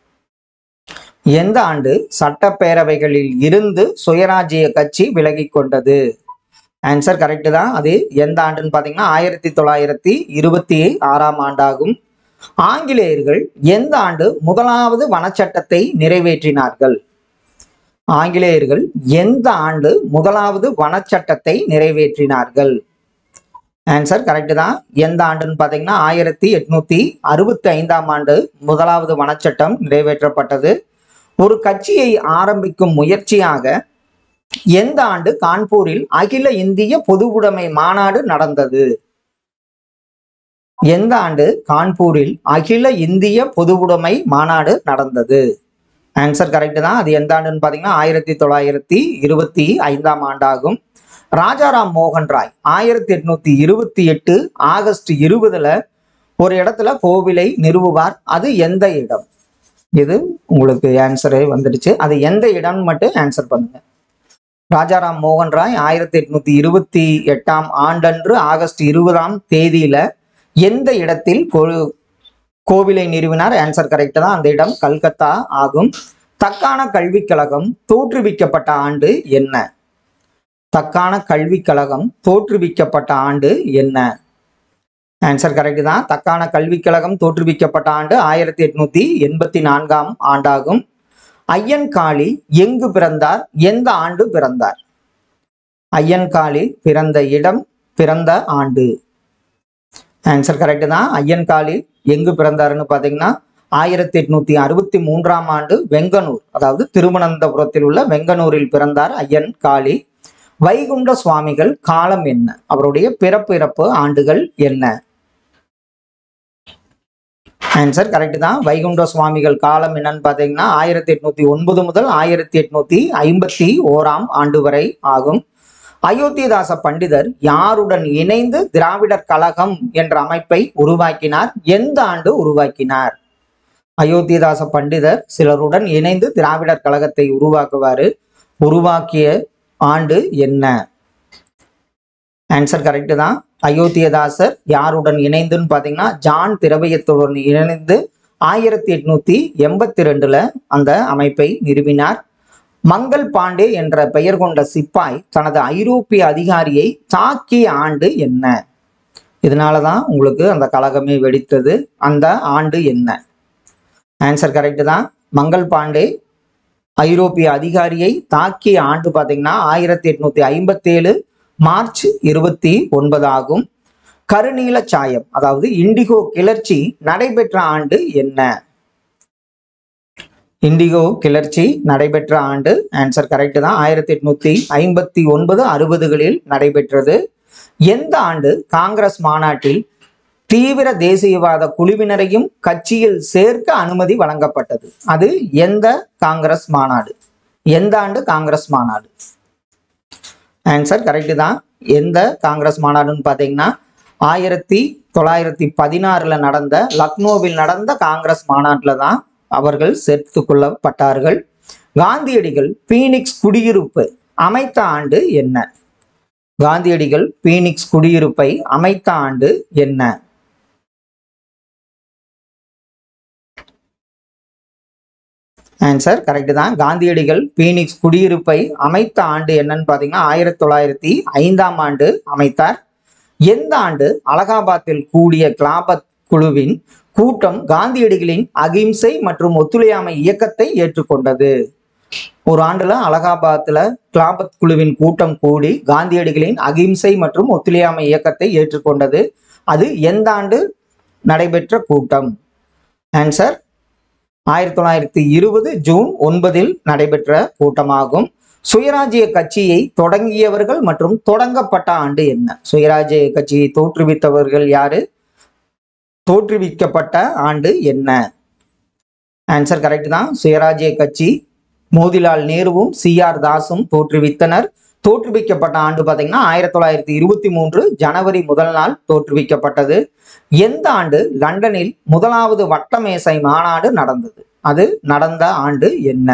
எந்த ஆண்டு சட்டப்பேரவைகளில் இருந்து சுயராஜ்ய கட்சி விலகி கொண்டது ஆன்சர் கரெக்ட் தான் அது எந்த ஆண்டுன்னு பார்த்தீங்கன்னா ஆயிரத்தி தொள்ளாயிரத்தி இருபத்தி ஆறாம் ஆண்டாகும் ஆங்கிலேயர்கள் எந்த ஆண்டு முதலாவது வனச்சட்டத்தை நிறைவேற்றினார்கள் ஆங்கிலேயர்கள் எந்த ஆண்டு முதலாவது வனச்சட்டத்தை நிறைவேற்றினார்கள் ஆன்சர் கரெக்ட் தான் எந்த ஆண்டுன்னு பார்த்தீங்கன்னா ஆயிரத்தி எட்நூத்தி அறுபத்தி ஐந்தாம் ஆண்டு முதலாவது வனச்சட்டம் நிறைவேற்றப்பட்டது ஒரு கட்சியை ஆரம்பிக்கும் முயற்சியாக எந்த ஆண்டு கான்பூரில் அகில இந்திய பொதுவுடைமை மாநாடு நடந்தது எந்த ஆண்டு கான்பூரில் அகில இந்திய பொதுவுடைமை மாநாடு நடந்தது ஆன்சர் கரெக்ட் தான் அது எந்த ஆண்டுன்னு பார்த்தீங்கன்னா ஆயிரத்தி தொள்ளாயிரத்தி இருபத்தி ஐந்தாம் ஆண்டாகும் ராஜாராம் மோகன் ராய் ஆயிரத்தி எட்நூத்தி இருபத்தி எட்டு ஆகஸ்ட் இருபதுல ஒரு இடத்துல கோவிலை நிறுவுவார் அது எந்த இடம் இது உங்களுக்கு ஆன்சரே வந்துடுச்சு அது எந்த இடம்னு மட்டும் ஆன்சர் பண்ணுங்க ராஜாராம் மோகன் ராய் ஆயிரத்தி எட்நூத்தி இருபத்தி எட்டாம் ஆண்டன்று ஆகஸ்ட் இருபதாம் தேதியில எந்த இடத்தில் கோ- கோவிலை நிறுவினார் ஆன்சர் கரெக்ட் தான் அந்த இடம் கல்கத்தா ஆகும் தக்கான கல்விக் கழகம் தோற்றுவிக்கப்பட்ட ஆண்டு என்ன தக்கான கல்விக் கழகம் தோற்றுவிக்கப்பட்ட ஆண்டு என்ன ஆன்சர் கரெக்ட் தான் தக்கான கல்விக் கழகம் தோற்றுவிக்கப்பட்ட ஆண்டு ஆயிரத்தி எட்நூத்தி எண்பத்தி நான்காம் ஆண்டாகும் ஐயன் காளி எங்கு பிறந்தார் எந்த ஆண்டு பிறந்தார் ஐயன் காளி பிறந்த இடம் பிறந்த ஆண்டு ஆன்சர் கரெக்ட் தான் ஐயன் காளி எங்கு பிறந்தாருன்னு பார்த்தீங்கன்னா ஆயிரத்தி எட்நூத்தி அறுபத்தி மூன்றாம் ஆண்டு வெங்கனூர் அதாவது திருவனந்தபுரத்தில் உள்ள வெங்கனூரில் பிறந்தார் ஐயன் காளி வைகுண்ட சுவாமிகள் காலம் என்ன அவருடைய பிறப்பு இறப்பு ஆண்டுகள் என்ன ஆன்சர் கரெக்ட் தான் வைகுண்ட சுவாமிகள் காலம் என்னன்னு பார்த்தீங்கன்னா ஆயிரத்தி எட்நூத்தி ஒன்பது முதல் ஆயிரத்தி எட்நூத்தி ஐம்பத்தி ஓராம் ஆண்டு வரை ஆகும் அயோத்தியதாச பண்டிதர் யாருடன் இணைந்து திராவிடர் கழகம் என்ற அமைப்பை உருவாக்கினார் எந்த ஆண்டு உருவாக்கினார் அயோத்தியதாச பண்டிதர் சிலருடன் இணைந்து திராவிடர் கழகத்தை உருவாக்குவாரு உருவாக்கிய ஆண்டு என்ன ஆன்சர் கரெக்ட் தான் அயோத்தியதாசர் யாருடன் இணைந்துன்னு பார்த்தீங்கன்னா ஜான் திரவியத்துடன் இணைந்து ஆயிரத்தி எட்நூத்தி எண்பத்தி ரெண்டுல அந்த அமைப்பை நிறுவினார் மங்கள் பாண்டே என்ற பெயர் கொண்ட சிப்பாய் தனது ஐரோப்பிய அதிகாரியை தாக்கிய ஆண்டு என்ன இதனால தான் உங்களுக்கு அந்த கழகமே வெடித்தது அந்த ஆண்டு என்ன ஆன்சர் கரெக்ட் தான் மங்கள் பாண்டே ஐரோப்பிய அதிகாரியை தாக்கிய ஆண்டு பார்த்தீங்கன்னா ஆயிரத்தி எட்நூத்தி ஐம்பத்தேழு மார்ச் இருபத்தி ஒன்பது ஆகும் கருநீல சாயம் அதாவது இண்டிகோ கிளர்ச்சி நடைபெற்ற ஆண்டு என்ன இண்டிகோ கிளர்ச்சி நடைபெற்ற ஆண்டு ஆன்சர் கரெக்ட் தான் ஆயிரத்தி எட்நூத்தி ஐம்பத்தி ஒன்பது அறுபதுகளில் நடைபெற்றது எந்த ஆண்டு காங்கிரஸ் மாநாட்டில் தீவிர தேசியவாத குழுவினரையும் கட்சியில் சேர்க்க அனுமதி வழங்கப்பட்டது அது எந்த காங்கிரஸ் மாநாடு எந்த ஆண்டு காங்கிரஸ் மாநாடு ஆன்சர் கரெக்ட் தான் எந்த காங்கிரஸ் மாநாடுன்னு பார்த்தீங்கன்னா ஆயிரத்தி தொள்ளாயிரத்தி பதினாறுல நடந்த லக்னோவில் நடந்த காங்கிரஸ் மாநாட்டில் தான் அவர்கள் சேர்த்து கொள்ளப்பட்டார்கள் காந்தியடிகள் பீனிக்ஸ் குடியிருப்பு அமைத்த ஆண்டு என்ன காந்தியடிகள் பீனிக்ஸ் குடியிருப்பை அமைத்த ஆண்டு என்ன ஆன்சர் கரெக்ட் தான் காந்தியடிகள் பீனிக்ஸ் குடியிருப்பை அமைத்த ஆண்டு என்னன்னு பார்த்தீங்கன்னா ஆயிரத்தி தொள்ளாயிரத்தி ஐந்தாம் ஆண்டு அமைத்தார் எந்த ஆண்டு அலகாபாத்தில் கூடிய கிளாபத் குழுவின் கூட்டம் காந்தியடிகளின் அகிம்சை மற்றும் ஒத்துழையாமை இயக்கத்தை ஏற்றுக்கொண்டது ஒரு ஆண்டுல அலகாபாத்ல கிளாபத் குழுவின் கூட்டம் கூடி காந்தியடிகளின் அகிம்சை மற்றும் ஒத்துழையாமை இயக்கத்தை ஏற்றுக்கொண்டது அது எந்த ஆண்டு நடைபெற்ற கூட்டம் ஆன்சர் ஆயிரத்தி தொள்ளாயிரத்தி இருபது ஜூன் ஒன்பதில் நடைபெற்ற கூட்டமாகும் சுயராஜ்ய கட்சியை தொடங்கியவர்கள் மற்றும் தொடங்கப்பட்ட ஆண்டு என்ன சுயராஜ்ய கட்சியை தோற்றுவித்தவர்கள் யாரு தோற்றுவிக்கப்பட்ட ஆண்டு என்ன ஆன்சர் கரெக்ட் தான் சுயராஜ்ய கட்சி மோதிலால் நேருவும் சி ஆர் தாஸும் தோற்றுவித்தனர் தோற்றுவிக்கப்பட்ட ஆண்டு பார்த்தீங்கன்னா ஆயிரத்தி தொள்ளாயிரத்தி இருபத்தி மூன்று ஜனவரி முதல் நாள் தோற்றுவிக்கப்பட்டது எந்த ஆண்டு லண்டனில் முதலாவது வட்டமேசை மாநாடு நடந்தது அது நடந்த ஆண்டு என்ன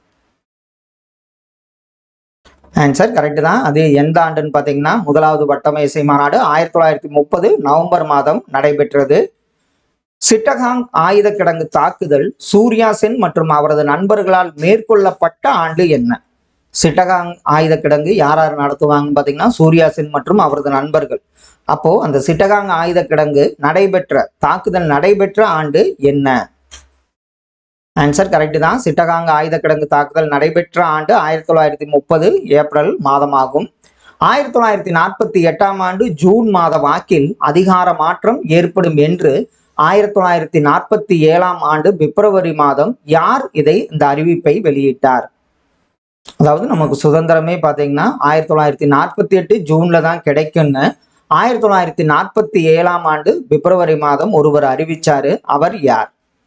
ஆன்சர் கரெக்ட் தான் அது எந்த ஆண்டுன்னு பார்த்தீங்கன்னா முதலாவது வட்டமேசை மாநாடு ஆயிரத்தி தொள்ளாயிரத்தி முப்பது நவம்பர் மாதம் நடைபெற்றது சிட்டகாங் ஆயுத கிடங்கு தாக்குதல் சூர்யா சென் மற்றும் அவரது நண்பர்களால் மேற்கொள்ளப்பட்ட ஆண்டு என்ன சிட்டகாங் ஆயுத கிடங்கு யார் யார் நடத்துவாங்கன்னு பார்த்தீங்கன்னா சூர்யா சென் மற்றும் அவரது நண்பர்கள் அப்போ அந்த சிட்டகாங் ஆயுத கிடங்கு நடைபெற்ற தாக்குதல் நடைபெற்ற ஆண்டு என்ன ஆன்சர் கரெக்ட் தான் சிட்டகாங் ஆயுத கிடங்கு தாக்குதல் நடைபெற்ற ஆண்டு ஆயிரத்தி தொள்ளாயிரத்தி முப்பது ஏப்ரல் மாதமாகும் ஆயிரத்தி தொள்ளாயிரத்தி நாற்பத்தி எட்டாம் ஆண்டு ஜூன் மாத வாக்கில் அதிகார மாற்றம் ஏற்படும் என்று ஆயிரத்தி தொள்ளாயிரத்தி நாற்பத்தி ஏழாம் ஆண்டு பிப்ரவரி மாதம் யார் இதை இந்த அறிவிப்பை வெளியிட்டார் அதாவது நமக்கு சுதந்திரமே பார்த்தீங்கன்னா ஆயிரத்தி தொள்ளாயிரத்தி நாற்பத்தி எட்டு ஜூன்ல தான் கிடைக்கும்னு ஆயிரத்தி தொள்ளாயிரத்தி நாற்பத்தி ஏழாம் ஆண்டு பிப்ரவரி மாதம் ஒருவர் அறிவிச்சாரு அவர் யார்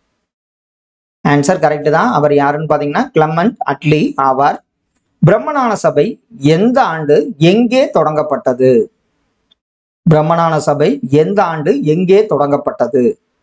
ஆன்சர் கரெக்ட் தான் அவர் யாருன்னு பாத்தீங்கன்னா கிளமண்ட் அட்லி ஆவார் பிரம்மஞான சபை எந்த ஆண்டு எங்கே தொடங்கப்பட்டது பிரம்மஞான சபை எந்த ஆண்டு எங்கே தொடங்கப்பட்டது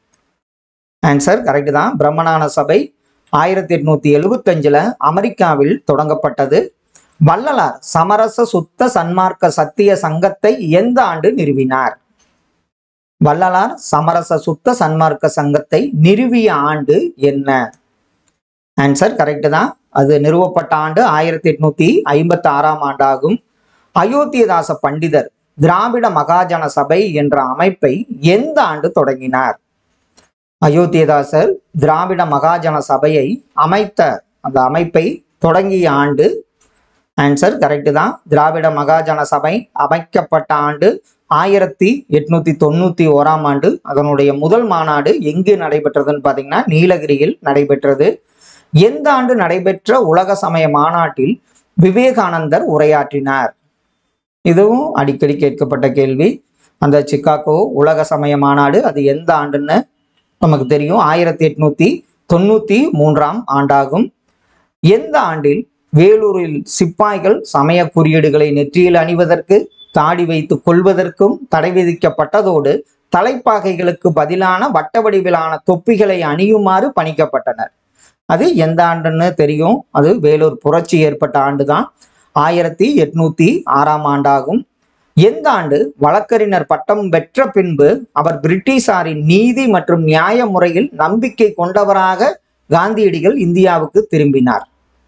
ஆன்சர் கரெக்ட் தான் பிரம்மஞான சபை ஆயிரத்தி எட்நூத்தி எழுபத்தஞ்சுல அமெரிக்காவில் தொடங்கப்பட்டது வள்ளலார் சமரச சுத்த சன்மார்க்க சத்திய சங்கத்தை எந்த ஆண்டு நிறுவினார் வள்ளலார் சமரச சுத்த சன்மார்க்க சங்கத்தை நிறுவிய ஆண்டு என்ன ஆன்சர் கரெக்ட் தான் அது நிறுவப்பட்ட ஆண்டு ஆயிரத்தி எட்நூத்தி ஐம்பத்தி ஆறாம் ஆண்டாகும் அயோத்தியதாச பண்டிதர் திராவிட மகாஜன சபை என்ற அமைப்பை எந்த ஆண்டு தொடங்கினார் அயோத்தியதாசர் திராவிட மகாஜன சபையை அமைத்த அந்த அமைப்பை தொடங்கிய ஆண்டு ஆன்சர் கரெக்ட் தான் திராவிட மகாஜன சபை அமைக்கப்பட்ட ஆண்டு ஆயிரத்தி எட்நூத்தி தொண்ணூத்தி ஓராம் ஆண்டு அதனுடைய முதல் மாநாடு எங்கு நடைபெற்றதுன்னு பார்த்தீங்கன்னா நீலகிரியில் நடைபெற்றது எந்த ஆண்டு நடைபெற்ற உலக சமய மாநாட்டில் விவேகானந்தர் உரையாற்றினார் இதுவும் அடிக்கடி கேட்கப்பட்ட கேள்வி அந்த சிக்காகோ உலக சமய மாநாடு அது எந்த ஆண்டுன்னு நமக்கு தெரியும் ஆயிரத்தி எட்நூத்தி தொண்ணூத்தி மூன்றாம் ஆண்டாகும் எந்த ஆண்டில் வேலூரில் சிப்பாய்கள் சமய குறியீடுகளை நெற்றியில் அணிவதற்கு தாடி வைத்து கொள்வதற்கும் தடை விதிக்கப்பட்டதோடு தலைப்பாகைகளுக்கு பதிலான வட்ட வடிவிலான தொப்பிகளை அணியுமாறு பணிக்கப்பட்டனர் அது எந்த ஆண்டுன்னு தெரியும் அது வேலூர் புரட்சி ஏற்பட்ட ஆண்டு தான் ஆயிரத்தி எட்நூத்தி ஆறாம் ஆண்டாகும் எந்த ஆண்டு வழக்கறிஞர் பட்டம் பெற்ற பின்பு அவர் பிரிட்டிஷாரின் நீதி மற்றும் நியாய முறையில் நம்பிக்கை கொண்டவராக காந்தியடிகள் இந்தியாவுக்கு திரும்பினார்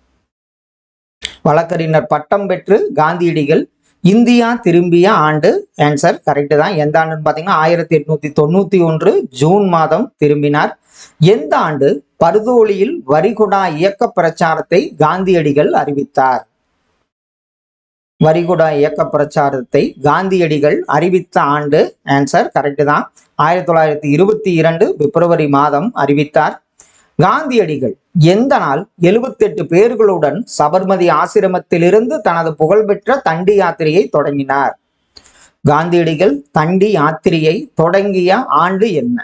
வழக்கறிஞர் பட்டம் பெற்று காந்தியடிகள் இந்தியா திரும்பிய ஆண்டு ஆன்சர் கரெக்ட் தான் எந்த ஆண்டுன்னு பார்த்தீங்கன்னா ஆயிரத்தி எட்நூத்தி தொண்ணூத்தி ஒன்று ஜூன் மாதம் திரும்பினார் எந்த ஆண்டு பர்தோலியில் வரிகுடா இயக்க பிரச்சாரத்தை காந்தியடிகள் அறிவித்தார் வரிகுடா இயக்க பிரச்சாரத்தை காந்தியடிகள் அறிவித்த ஆண்டு ஆன்சர் கரெக்ட் தான் ஆயிரத்தி தொள்ளாயிரத்தி இருபத்தி இரண்டு பிப்ரவரி மாதம் அறிவித்தார் காந்தியடிகள் எந்த நாள் எழுபத்தெட்டு பேர்களுடன் சபர்மதி ஆசிரமத்திலிருந்து தனது புகழ்பெற்ற தண்டி யாத்திரையை தொடங்கினார் காந்தியடிகள் தண்டி யாத்திரையை தொடங்கிய ஆண்டு என்ன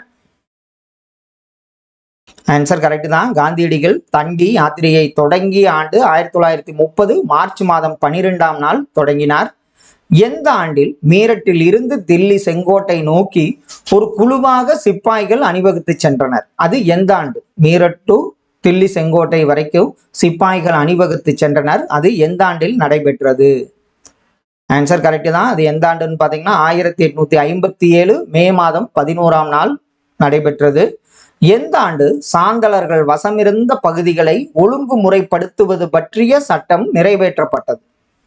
ஆன்சர் கரெக்ட் தான் காந்தியடிகள் தண்டி யாத்திரையை தொடங்கிய ஆண்டு ஆயிரத்தி தொள்ளாயிரத்தி முப்பது மார்ச் மாதம் பனிரெண்டாம் நாள் தொடங்கினார் எந்த ஆண்டில் மீரட்டில் இருந்து தில்லி செங்கோட்டை நோக்கி ஒரு குழுவாக சிப்பாய்கள் அணிவகுத்து சென்றனர் அது எந்த ஆண்டு மீரட் டு தில்லி செங்கோட்டை வரைக்கும் சிப்பாய்கள் அணிவகுத்து சென்றனர் அது எந்த ஆண்டில் நடைபெற்றது ஆன்சர் கரெக்ட் தான் அது எந்த ஆண்டுன்னு பார்த்தீங்கன்னா ஆயிரத்தி எட்நூத்தி ஐம்பத்தி ஏழு மே மாதம் பதினோராம் நாள் நடைபெற்றது எந்த ஆண்டு சாந்தலர்கள் வசமிருந்த பகுதிகளை ஒழுங்குமுறைப்படுத்துவது பற்றிய சட்டம் நிறைவேற்றப்பட்டது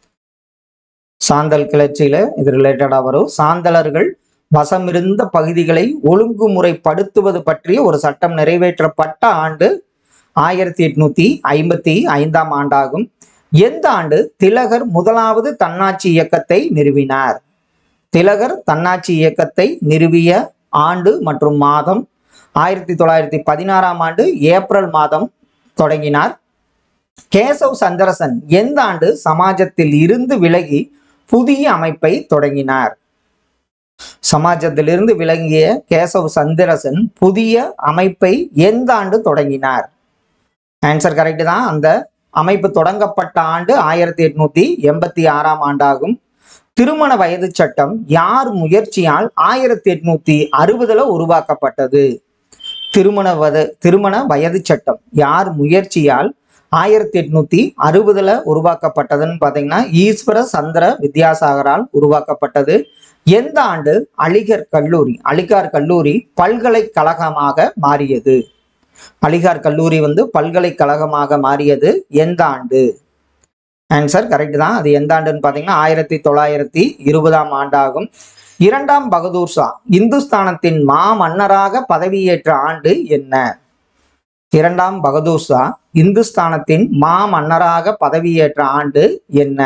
சாந்தல் கிளர்ச்சியில இது ரிலேட்டடா வரும் சாந்தலர்கள் வசமிருந்த பகுதிகளை ஒழுங்குமுறைப்படுத்துவது பற்றிய ஒரு சட்டம் நிறைவேற்றப்பட்ட ஆண்டு ஆயிரத்தி எட்நூத்தி ஐம்பத்தி ஐந்தாம் ஆண்டாகும் எந்த ஆண்டு திலகர் முதலாவது தன்னாட்சி இயக்கத்தை நிறுவினார் திலகர் தன்னாட்சி இயக்கத்தை நிறுவிய ஆண்டு மற்றும் மாதம் ஆயிரத்தி தொள்ளாயிரத்தி பதினாறாம் ஆண்டு ஏப்ரல் மாதம் தொடங்கினார் கேசவ் சந்திரசன் எந்த ஆண்டு சமாஜத்தில் இருந்து விலகி புதிய அமைப்பை தொடங்கினார் சமாஜத்திலிருந்து விளங்கிய கேசவ் சந்திரசன் புதிய அமைப்பை எந்த ஆண்டு தொடங்கினார் ஆன்சர் கரெக்ட் தான் அந்த அமைப்பு தொடங்கப்பட்ட ஆண்டு ஆயிரத்தி எட்நூத்தி எண்பத்தி ஆறாம் ஆண்டாகும் திருமண வயது சட்டம் யார் முயற்சியால் ஆயிரத்தி எட்நூத்தி அறுபதுல உருவாக்கப்பட்டது திருமண வத திருமண வயது சட்டம் யார் முயற்சியால் ஆயிரத்தி எட்நூத்தி அறுபதுல உருவாக்கப்பட்டதுன்னு பார்த்தீங்கன்னா ஈஸ்வர சந்திர வித்யாசாகரால் உருவாக்கப்பட்டது எந்த ஆண்டு அலிகர் கல்லூரி அலிகார் கல்லூரி பல்கலைக்கழகமாக மாறியது அலிகார் கல்லூரி வந்து பல்கலைக்கழகமாக மாறியது எந்த ஆண்டு ஆன்சர் கரெக்ட் தான் அது எந்த ஆண்டுன்னு பார்த்தீங்கன்னா ஆயிரத்தி தொள்ளாயிரத்தி இருபதாம் ஆண்டாகும் இரண்டாம் பகதூர் ஷா இந்துஸ்தானத்தின் மா மன்னராக பதவியேற்ற ஆண்டு என்ன இரண்டாம் பகதூர் ஷா இந்துஸ்தானத்தின் மா மன்னராக பதவியேற்ற ஆண்டு என்ன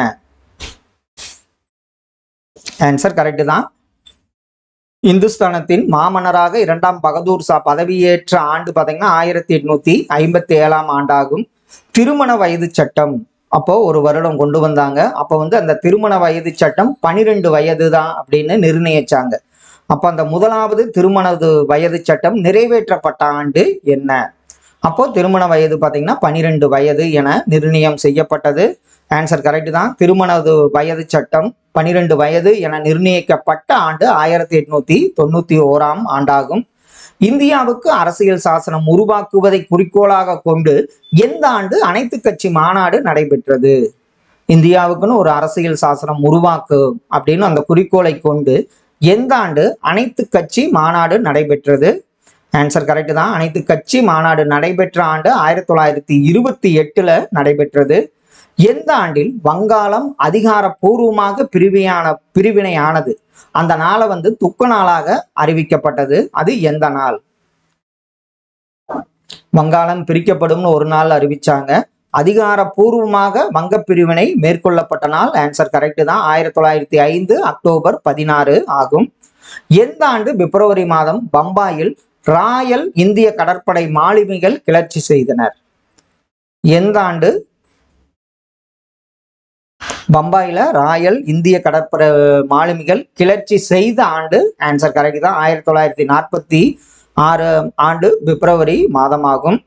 ஆன்சர் கரெக்ட் தான் இந்துஸ்தானத்தின் மாமன்னராக இரண்டாம் பகதூர் ஷா பதவியேற்ற ஆண்டு பார்த்தீங்கன்னா ஆயிரத்தி எட்நூத்தி ஐம்பத்தி ஏழாம் ஆண்டாகும் திருமண வயது சட்டம் அப்போ ஒரு வருடம் கொண்டு வந்தாங்க அப்போ வந்து அந்த திருமண வயது சட்டம் பனிரெண்டு வயது தான் அப்படின்னு நிர்ணயிச்சாங்க அப்போ அந்த முதலாவது திருமண வயது சட்டம் நிறைவேற்றப்பட்ட ஆண்டு என்ன அப்போ திருமண வயது பார்த்தீங்கன்னா பனிரெண்டு வயது என நிர்ணயம் செய்யப்பட்டது ஆன்சர் கரெக்ட் தான் திருமண வயது சட்டம் பனிரெண்டு வயது என நிர்ணயிக்கப்பட்ட ஆண்டு ஆயிரத்தி எட்நூத்தி தொண்ணூத்தி ஓராம் ஆண்டாகும் இந்தியாவுக்கு அரசியல் சாசனம் உருவாக்குவதை குறிக்கோளாக கொண்டு எந்த ஆண்டு அனைத்து கட்சி மாநாடு நடைபெற்றது இந்தியாவுக்குன்னு ஒரு அரசியல் சாசனம் உருவாக்கு அப்படின்னு அந்த குறிக்கோளை கொண்டு எந்த ஆண்டு அனைத்து கட்சி மாநாடு நடைபெற்றது ஆன்சர் கரெக்ட் தான் அனைத்து கட்சி மாநாடு நடைபெற்ற ஆண்டு ஆயிரத்தி தொள்ளாயிரத்தி இருபத்தி எட்டுல நடைபெற்றது எந்த ஆண்டில் வங்காளம் அதிகாரப்பூர்வமாக பிரிவியான பிரிவினையானது அந்த நாளை வந்து துக்க நாளாக அறிவிக்கப்பட்டது அது எந்த நாள் வங்காளம் பிரிக்கப்படும்னு ஒரு நாள் அறிவிச்சாங்க அதிகாரப்பூர்வமாக வங்க பிரிவினை மேற்கொள்ளப்பட்ட நாள் ஆன்சர் கரெக்ட் தான் ஆயிரத்தி தொள்ளாயிரத்தி ஐந்து அக்டோபர் பதினாறு ஆகும் எந்த ஆண்டு பிப்ரவரி மாதம் பம்பாயில் ராயல் இந்திய கடற்படை மாலுமிகள் கிளர்ச்சி செய்தனர் எந்த ஆண்டு பம்பாயில ராயல் இந்திய கடற்படை மாலுமிகள் கிளர்ச்சி செய்த ஆண்டு ஆன்சர் கரெக்ட் தான் ஆயிரத்தி தொள்ளாயிரத்தி நாற்பத்தி ஆறு ஆண்டு பிப்ரவரி மாதமாகும்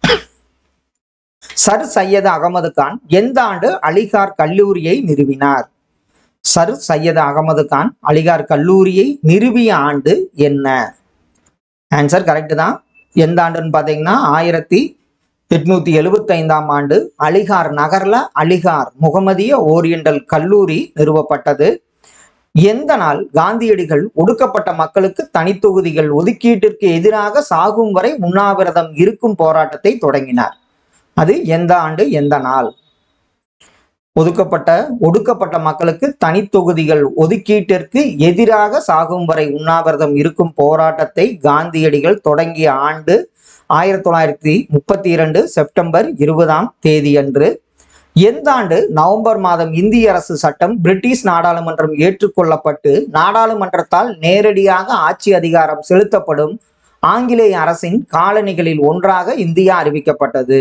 சர் சையது அகமது கான் எந்த ஆண்டு அலிகார் கல்லூரியை நிறுவினார் சர் சையது அகமது கான் அலிகார் கல்லூரியை நிறுவிய ஆண்டு என்ன ஆன்சர் கரெக்ட் தான் எந்த ஆண்டுன்னு பார்த்தீங்கன்னா ஆயிரத்தி எட்நூத்தி எழுபத்தி ஐந்தாம் ஆண்டு அலிகார் நகர்ல அலிகார் முகமதிய ஓரியண்டல் கல்லூரி நிறுவப்பட்டது எந்த நாள் காந்தியடிகள் ஒடுக்கப்பட்ட மக்களுக்கு தனித்தொகுதிகள் ஒதுக்கீட்டிற்கு எதிராக சாகும் வரை உண்ணாவிரதம் இருக்கும் போராட்டத்தை தொடங்கினார் அது எந்த ஆண்டு எந்த நாள் ஒதுக்கப்பட்ட ஒடுக்கப்பட்ட மக்களுக்கு தனித்தொகுதிகள் ஒதுக்கீட்டிற்கு எதிராக சாகும் வரை உண்ணாவிரதம் இருக்கும் போராட்டத்தை காந்தியடிகள் தொடங்கிய ஆண்டு ஆயிரத்தி தொள்ளாயிரத்தி முப்பத்தி இரண்டு செப்டம்பர் இருபதாம் தேதியன்று எந்த ஆண்டு நவம்பர் மாதம் இந்திய அரசு சட்டம் பிரிட்டிஷ் நாடாளுமன்றம் ஏற்றுக்கொள்ளப்பட்டு நாடாளுமன்றத்தால் நேரடியாக ஆட்சி அதிகாரம் செலுத்தப்படும் ஆங்கிலேய அரசின் காலனிகளில் ஒன்றாக இந்தியா அறிவிக்கப்பட்டது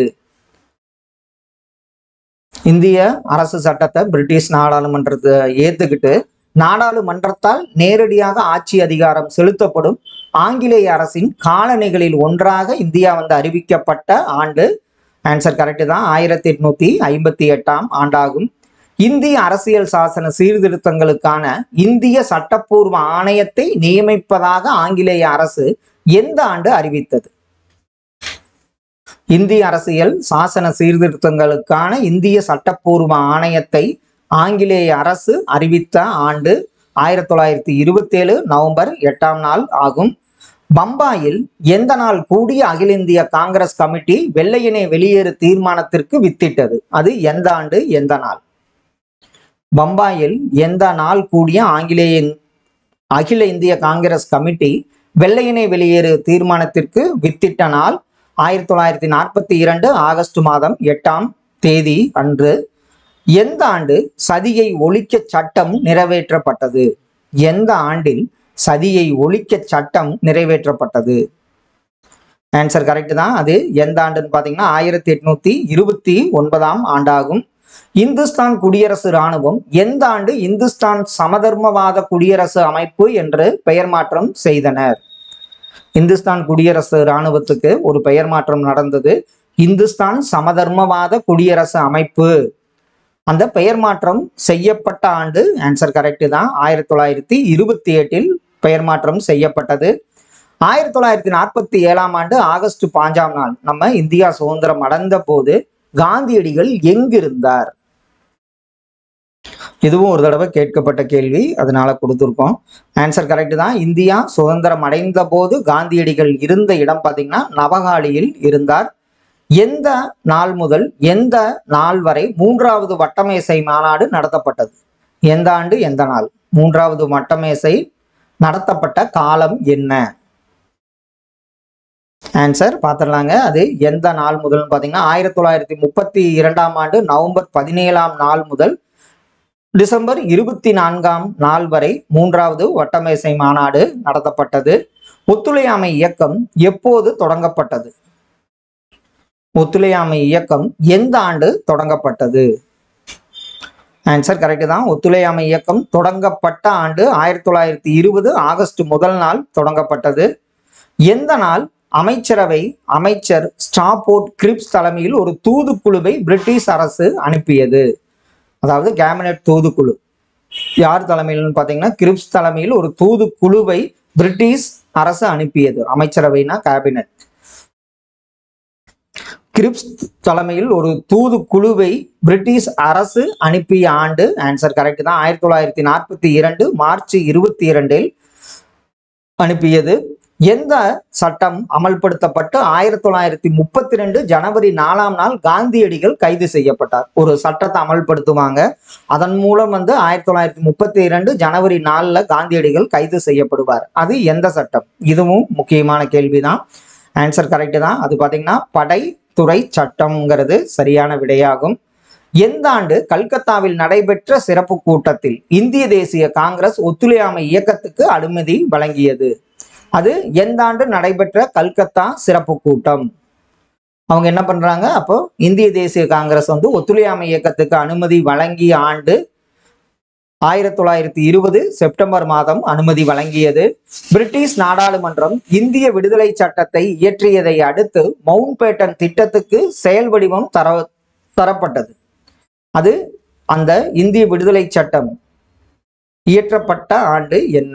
இந்திய அரசு சட்டத்தை பிரிட்டிஷ் நாடாளுமன்றத்தை ஏத்துக்கிட்டு நாடாளுமன்றத்தால் நேரடியாக ஆட்சி அதிகாரம் செலுத்தப்படும் ஆங்கிலேய அரசின் காலனிகளில் ஒன்றாக இந்தியா வந்து அறிவிக்கப்பட்ட ஆண்டு ஆன்சர் கரெக்ட் தான் ஆயிரத்தி எட்நூத்தி ஐம்பத்தி எட்டாம் ஆண்டாகும் இந்திய அரசியல் சாசன சீர்திருத்தங்களுக்கான இந்திய சட்டப்பூர்வ ஆணையத்தை நியமிப்பதாக ஆங்கிலேய அரசு எந்த ஆண்டு அறிவித்தது இந்திய அரசியல் சாசன சீர்திருத்தங்களுக்கான இந்திய சட்டப்பூர்வ ஆணையத்தை ஆங்கிலேய அரசு அறிவித்த ஆண்டு ஆயிரத்தி தொள்ளாயிரத்தி இருபத்தி ஏழு நவம்பர் எட்டாம் நாள் ஆகும் பம்பாயில் எந்த நாள் கூடிய அகில இந்திய காங்கிரஸ் கமிட்டி வெள்ளையனே வெளியேறு தீர்மானத்திற்கு வித்திட்டது அது எந்த ஆண்டு எந்த நாள் பம்பாயில் எந்த நாள் கூடிய ஆங்கிலேய அகில இந்திய காங்கிரஸ் கமிட்டி வெள்ளையனே வெளியேறு தீர்மானத்திற்கு வித்திட்ட நாள் ஆயிரத்தி தொள்ளாயிரத்தி நாற்பத்தி இரண்டு ஆகஸ்ட் மாதம் எட்டாம் தேதி அன்று எந்த ஆண்டு சதியை ஒழிக்க சட்டம் நிறைவேற்றப்பட்டது எந்த ஆண்டில் சதியை ஒழிக்க சட்டம் நிறைவேற்றப்பட்டது ஆன்சர் கரெக்ட் தான் அது எந்த ஆண்டுன்னு பார்த்தீங்கன்னா ஆயிரத்தி எட்நூத்தி இருபத்தி ஒன்பதாம் ஆண்டாகும் இந்துஸ்தான் குடியரசு இராணுவம் எந்த ஆண்டு இந்துஸ்தான் சமதர்மவாத குடியரசு அமைப்பு என்று பெயர் மாற்றம் செய்தனர் இந்துஸ்தான் குடியரசு இராணுவத்துக்கு ஒரு பெயர் மாற்றம் நடந்தது இந்துஸ்தான் சமதர்மவாத குடியரசு அமைப்பு அந்த பெயர் மாற்றம் செய்யப்பட்ட ஆண்டு ஆன்சர் கரெக்ட் தான் ஆயிரத்தி தொள்ளாயிரத்தி இருபத்தி எட்டில் பெயர் மாற்றம் செய்யப்பட்டது ஆயிரத்தி தொள்ளாயிரத்தி நாற்பத்தி ஏழாம் ஆண்டு ஆகஸ்ட் பாஞ்சாம் நாள் நம்ம இந்தியா சுதந்திரம் அடைந்த போது காந்தியடிகள் எங்கிருந்தார் இதுவும் ஒரு தடவை கேட்கப்பட்ட கேள்வி அதனால கொடுத்துருக்கோம் ஆன்சர் கரெக்ட் தான் இந்தியா சுதந்திரம் அடைந்த போது காந்தியடிகள் இருந்த இடம் பார்த்தீங்கன்னா நவகாலியில் இருந்தார் எந்த நாள் முதல் எந்த நாள் வரை மூன்றாவது வட்டமேசை மாநாடு நடத்தப்பட்டது எந்த ஆண்டு எந்த நாள் மூன்றாவது வட்டமேசை நடத்தப்பட்ட காலம் என்ன ஆன்சர் பார்த்துடலாங்க அது எந்த நாள் முதல்னு பார்த்தீங்கன்னா ஆயிரத்தி தொள்ளாயிரத்தி முப்பத்தி இரண்டாம் ஆண்டு நவம்பர் பதினேழாம் நாள் முதல் டிசம்பர் இருபத்தி நான்காம் நாள் வரை மூன்றாவது வட்டமேசை மாநாடு நடத்தப்பட்டது ஒத்துழையாமை இயக்கம் எப்போது தொடங்கப்பட்டது ஒத்துழையாமை இயக்கம் எந்த ஆண்டு தொடங்கப்பட்டது ஆன்சர் கரெக்ட் தான் ஒத்துழையாமை இயக்கம் தொடங்கப்பட்ட ஆண்டு ஆயிரத்தி தொள்ளாயிரத்தி இருபது ஆகஸ்ட் முதல் நாள் தொடங்கப்பட்டது எந்த நாள் அமைச்சரவை அமைச்சர் ஸ்டாபோர்ட் கிரிப்ஸ் தலைமையில் ஒரு தூதுக்குழுவை பிரிட்டிஷ் அரசு அனுப்பியது அதாவது கேபினெட் தூதுக்குழு யார் தலைமையில்னு பார்த்தீங்கன்னா கிரிப்ஸ் தலைமையில் ஒரு தூதுக்குழுவை பிரிட்டிஷ் அரசு அனுப்பியது அமைச்சரவைனா கேபினெட் கிரிப்ஸ் தலைமையில் ஒரு தூது குழுவை பிரிட்டிஷ் அரசு அனுப்பிய ஆண்டு ஆன்சர் கரெக்ட் தான் ஆயிரத்தி தொள்ளாயிரத்தி நாற்பத்தி இரண்டு மார்ச் இருபத்தி இரண்டில் அனுப்பியது எந்த சட்டம் அமல்படுத்தப்பட்டு ஆயிரத்தி தொள்ளாயிரத்தி முப்பத்தி ரெண்டு ஜனவரி நாலாம் நாள் காந்தியடிகள் கைது செய்யப்பட்டார் ஒரு சட்டத்தை அமல்படுத்துவாங்க அதன் மூலம் வந்து ஆயிரத்தி தொள்ளாயிரத்தி முப்பத்தி இரண்டு ஜனவரி நாலில் காந்தியடிகள் கைது செய்யப்படுவார் அது எந்த சட்டம் இதுவும் முக்கியமான கேள்விதான் ஆன்சர் கரெக்ட் தான் அது பார்த்தீங்கன்னா படைத்துறை சட்டம்ங்கிறது சரியான விடையாகும் எந்த ஆண்டு கல்கத்தாவில் நடைபெற்ற சிறப்பு கூட்டத்தில் இந்திய தேசிய காங்கிரஸ் ஒத்துழையாமை இயக்கத்துக்கு அனுமதி வழங்கியது அது எந்த ஆண்டு நடைபெற்ற கல்கத்தா சிறப்பு கூட்டம் அவங்க என்ன பண்றாங்க அப்போ இந்திய தேசிய காங்கிரஸ் வந்து ஒத்துழையாமை இயக்கத்துக்கு அனுமதி வழங்கிய ஆண்டு ஆயிரத்தி தொள்ளாயிரத்தி இருபது செப்டம்பர் மாதம் அனுமதி வழங்கியது பிரிட்டிஷ் நாடாளுமன்றம் இந்திய விடுதலை சட்டத்தை இயற்றியதை அடுத்து மவுண்ட் பேட்டன் திட்டத்துக்கு செயல் வடிவம் தர தரப்பட்டது அது அந்த இந்திய விடுதலை சட்டம் இயற்றப்பட்ட ஆண்டு என்ன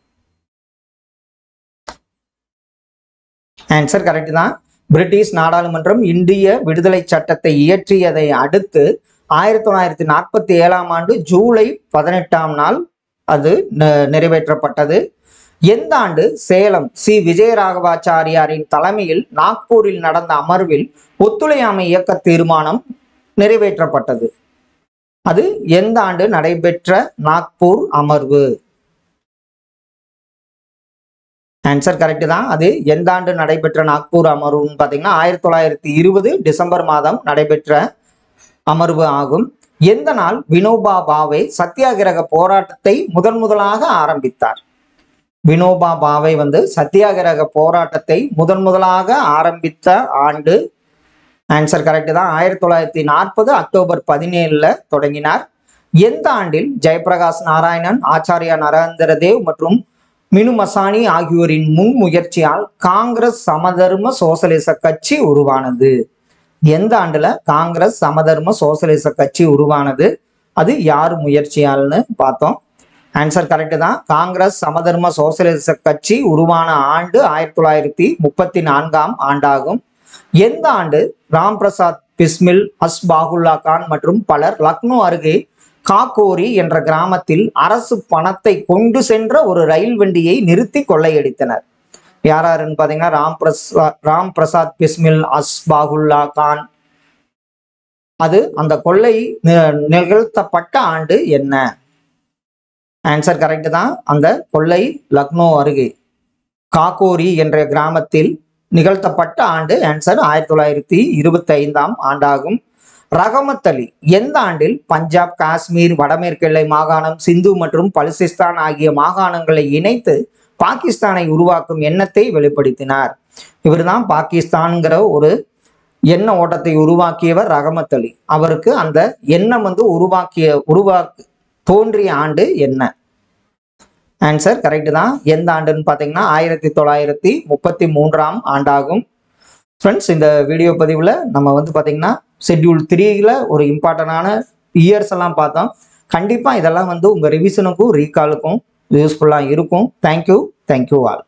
ஆன்சர் கரெக்ட் தான் பிரிட்டிஷ் நாடாளுமன்றம் இந்திய விடுதலை சட்டத்தை இயற்றியதை அடுத்து ஆயிரத்தி தொள்ளாயிரத்தி நாற்பத்தி ஏழாம் ஆண்டு ஜூலை பதினெட்டாம் நாள் அது ந- நிறைவேற்றப்பட்டது எந்த ஆண்டு சேலம் சி விஜயராகவாச்சாரியாரின் தலைமையில் நாக்பூரில் நடந்த அமர்வில் ஒத்துழையாமை இயக்க தீர்மானம் நிறைவேற்றப்பட்டது அது எந்த ஆண்டு நடைபெற்ற நாக்பூர் அமர்வு ஆன்சர் கரெக்ட் தான் அது எந்த ஆண்டு நடைபெற்ற நாக்பூர் அமர்வுன்னு பார்த்தீங்கன்னா ஆயிரத்தி தொள்ளாயிரத்தி இருபது டிசம்பர் மாதம் நடைபெற்ற அமர்வு ஆகும் எந்த நாள் வினோபா பாவே சத்தியாகிரக போராட்டத்தை முதன் முதலாக ஆரம்பித்தார் வினோபா பாவே வந்து சத்தியாகிரக போராட்டத்தை முதன் முதலாக ஆரம்பித்த ஆண்டு ஆன்சர் கரெக்ட் தான் ஆயிரத்தி தொள்ளாயிரத்தி நாற்பது அக்டோபர் பதினேழுல தொடங்கினார் எந்த ஆண்டில் ஜெயபிரகாஷ் நாராயணன் ஆச்சாரியா நரேந்திர தேவ் மற்றும் மினு மசானி ஆகியோரின் முன் முயற்சியால் காங்கிரஸ் சமதர்ம சோசலிச கட்சி உருவானது எந்த ஆண்டுல காங்கிரஸ் சமதர்ம சோசலிச கட்சி உருவானது அது யார் முயற்சியால்னு பார்த்தோம் ஆன்சர் கரெக்ட் தான் காங்கிரஸ் சமதர்ம சோசலிச கட்சி உருவான ஆண்டு ஆயிரத்தி தொள்ளாயிரத்தி முப்பத்தி நான்காம் ஆண்டாகும் எந்த ஆண்டு ராம் பிரசாத் பிஸ்மில் அஸ் பாகுல்லா கான் மற்றும் பலர் லக்னோ அருகே காக்கோரி என்ற கிராமத்தில் அரசு பணத்தை கொண்டு சென்ற ஒரு ரயில் வண்டியை நிறுத்தி கொள்ளையடித்தனர் யார் யாருன்னு பார்த்தீங்கன்னா ராம் பிரசாத் ராம் பிரசாத் பிஸ்மில் அஸ் பாகுல்லா கான் அது அந்த கொள்ளை நி- நிகழ்த்தப்பட்ட ஆண்டு என்ன ஆன்சர் கரெக்ட் தான் அந்த கொள்ளை லக்னோ அருகே காக்கோரி என்ற கிராமத்தில் நிகழ்த்தப்பட்ட ஆண்டு ஆன்சர் ஆயிரத்தி தொள்ளாயிரத்தி இருபத்தி ஐந்தாம் ஆண்டாகும் ரகமத் அலி எந்த ஆண்டில் பஞ்சாப் காஷ்மீர் வடமேற்கு எல்லை மாகாணம் சிந்து மற்றும் பலுசிஸ்தான் ஆகிய மாகாணங்களை இணைத்து பாகிஸ்தானை உருவாக்கும் எண்ணத்தை வெளிப்படுத்தினார் இவர்தான் பாகிஸ்தான்ங்கிற ஒரு எண்ண ஓட்டத்தை உருவாக்கியவர் ரகமத் அலி அவருக்கு அந்த எண்ணம் வந்து உருவாக்கிய உருவாக்கு தோன்றிய ஆண்டு என்ன ஆன்சர் கரெக்ட் தான் எந்த ஆண்டுன்னு பார்த்தீங்கன்னா ஆயிரத்தி தொள்ளாயிரத்தி முப்பத்தி மூன்றாம் ஆண்டாகும் ஃப்ரெண்ட்ஸ் இந்த வீடியோ பதிவில் நம்ம வந்து பார்த்தீங்கன்னா ஷெட்யூல் த்ரீல ஒரு இம்பார்ட்டண்டான இயர்ஸ் எல்லாம் பார்த்தோம் கண்டிப்பாக இதெல்லாம் வந்து உங்கள் ரிவிஷனுக்கும் ரீகாலுக்கும் யூஸ்ஃபுல்லாக இருக்கும் தேங்க்யூ தேங்க்யூ ஆல்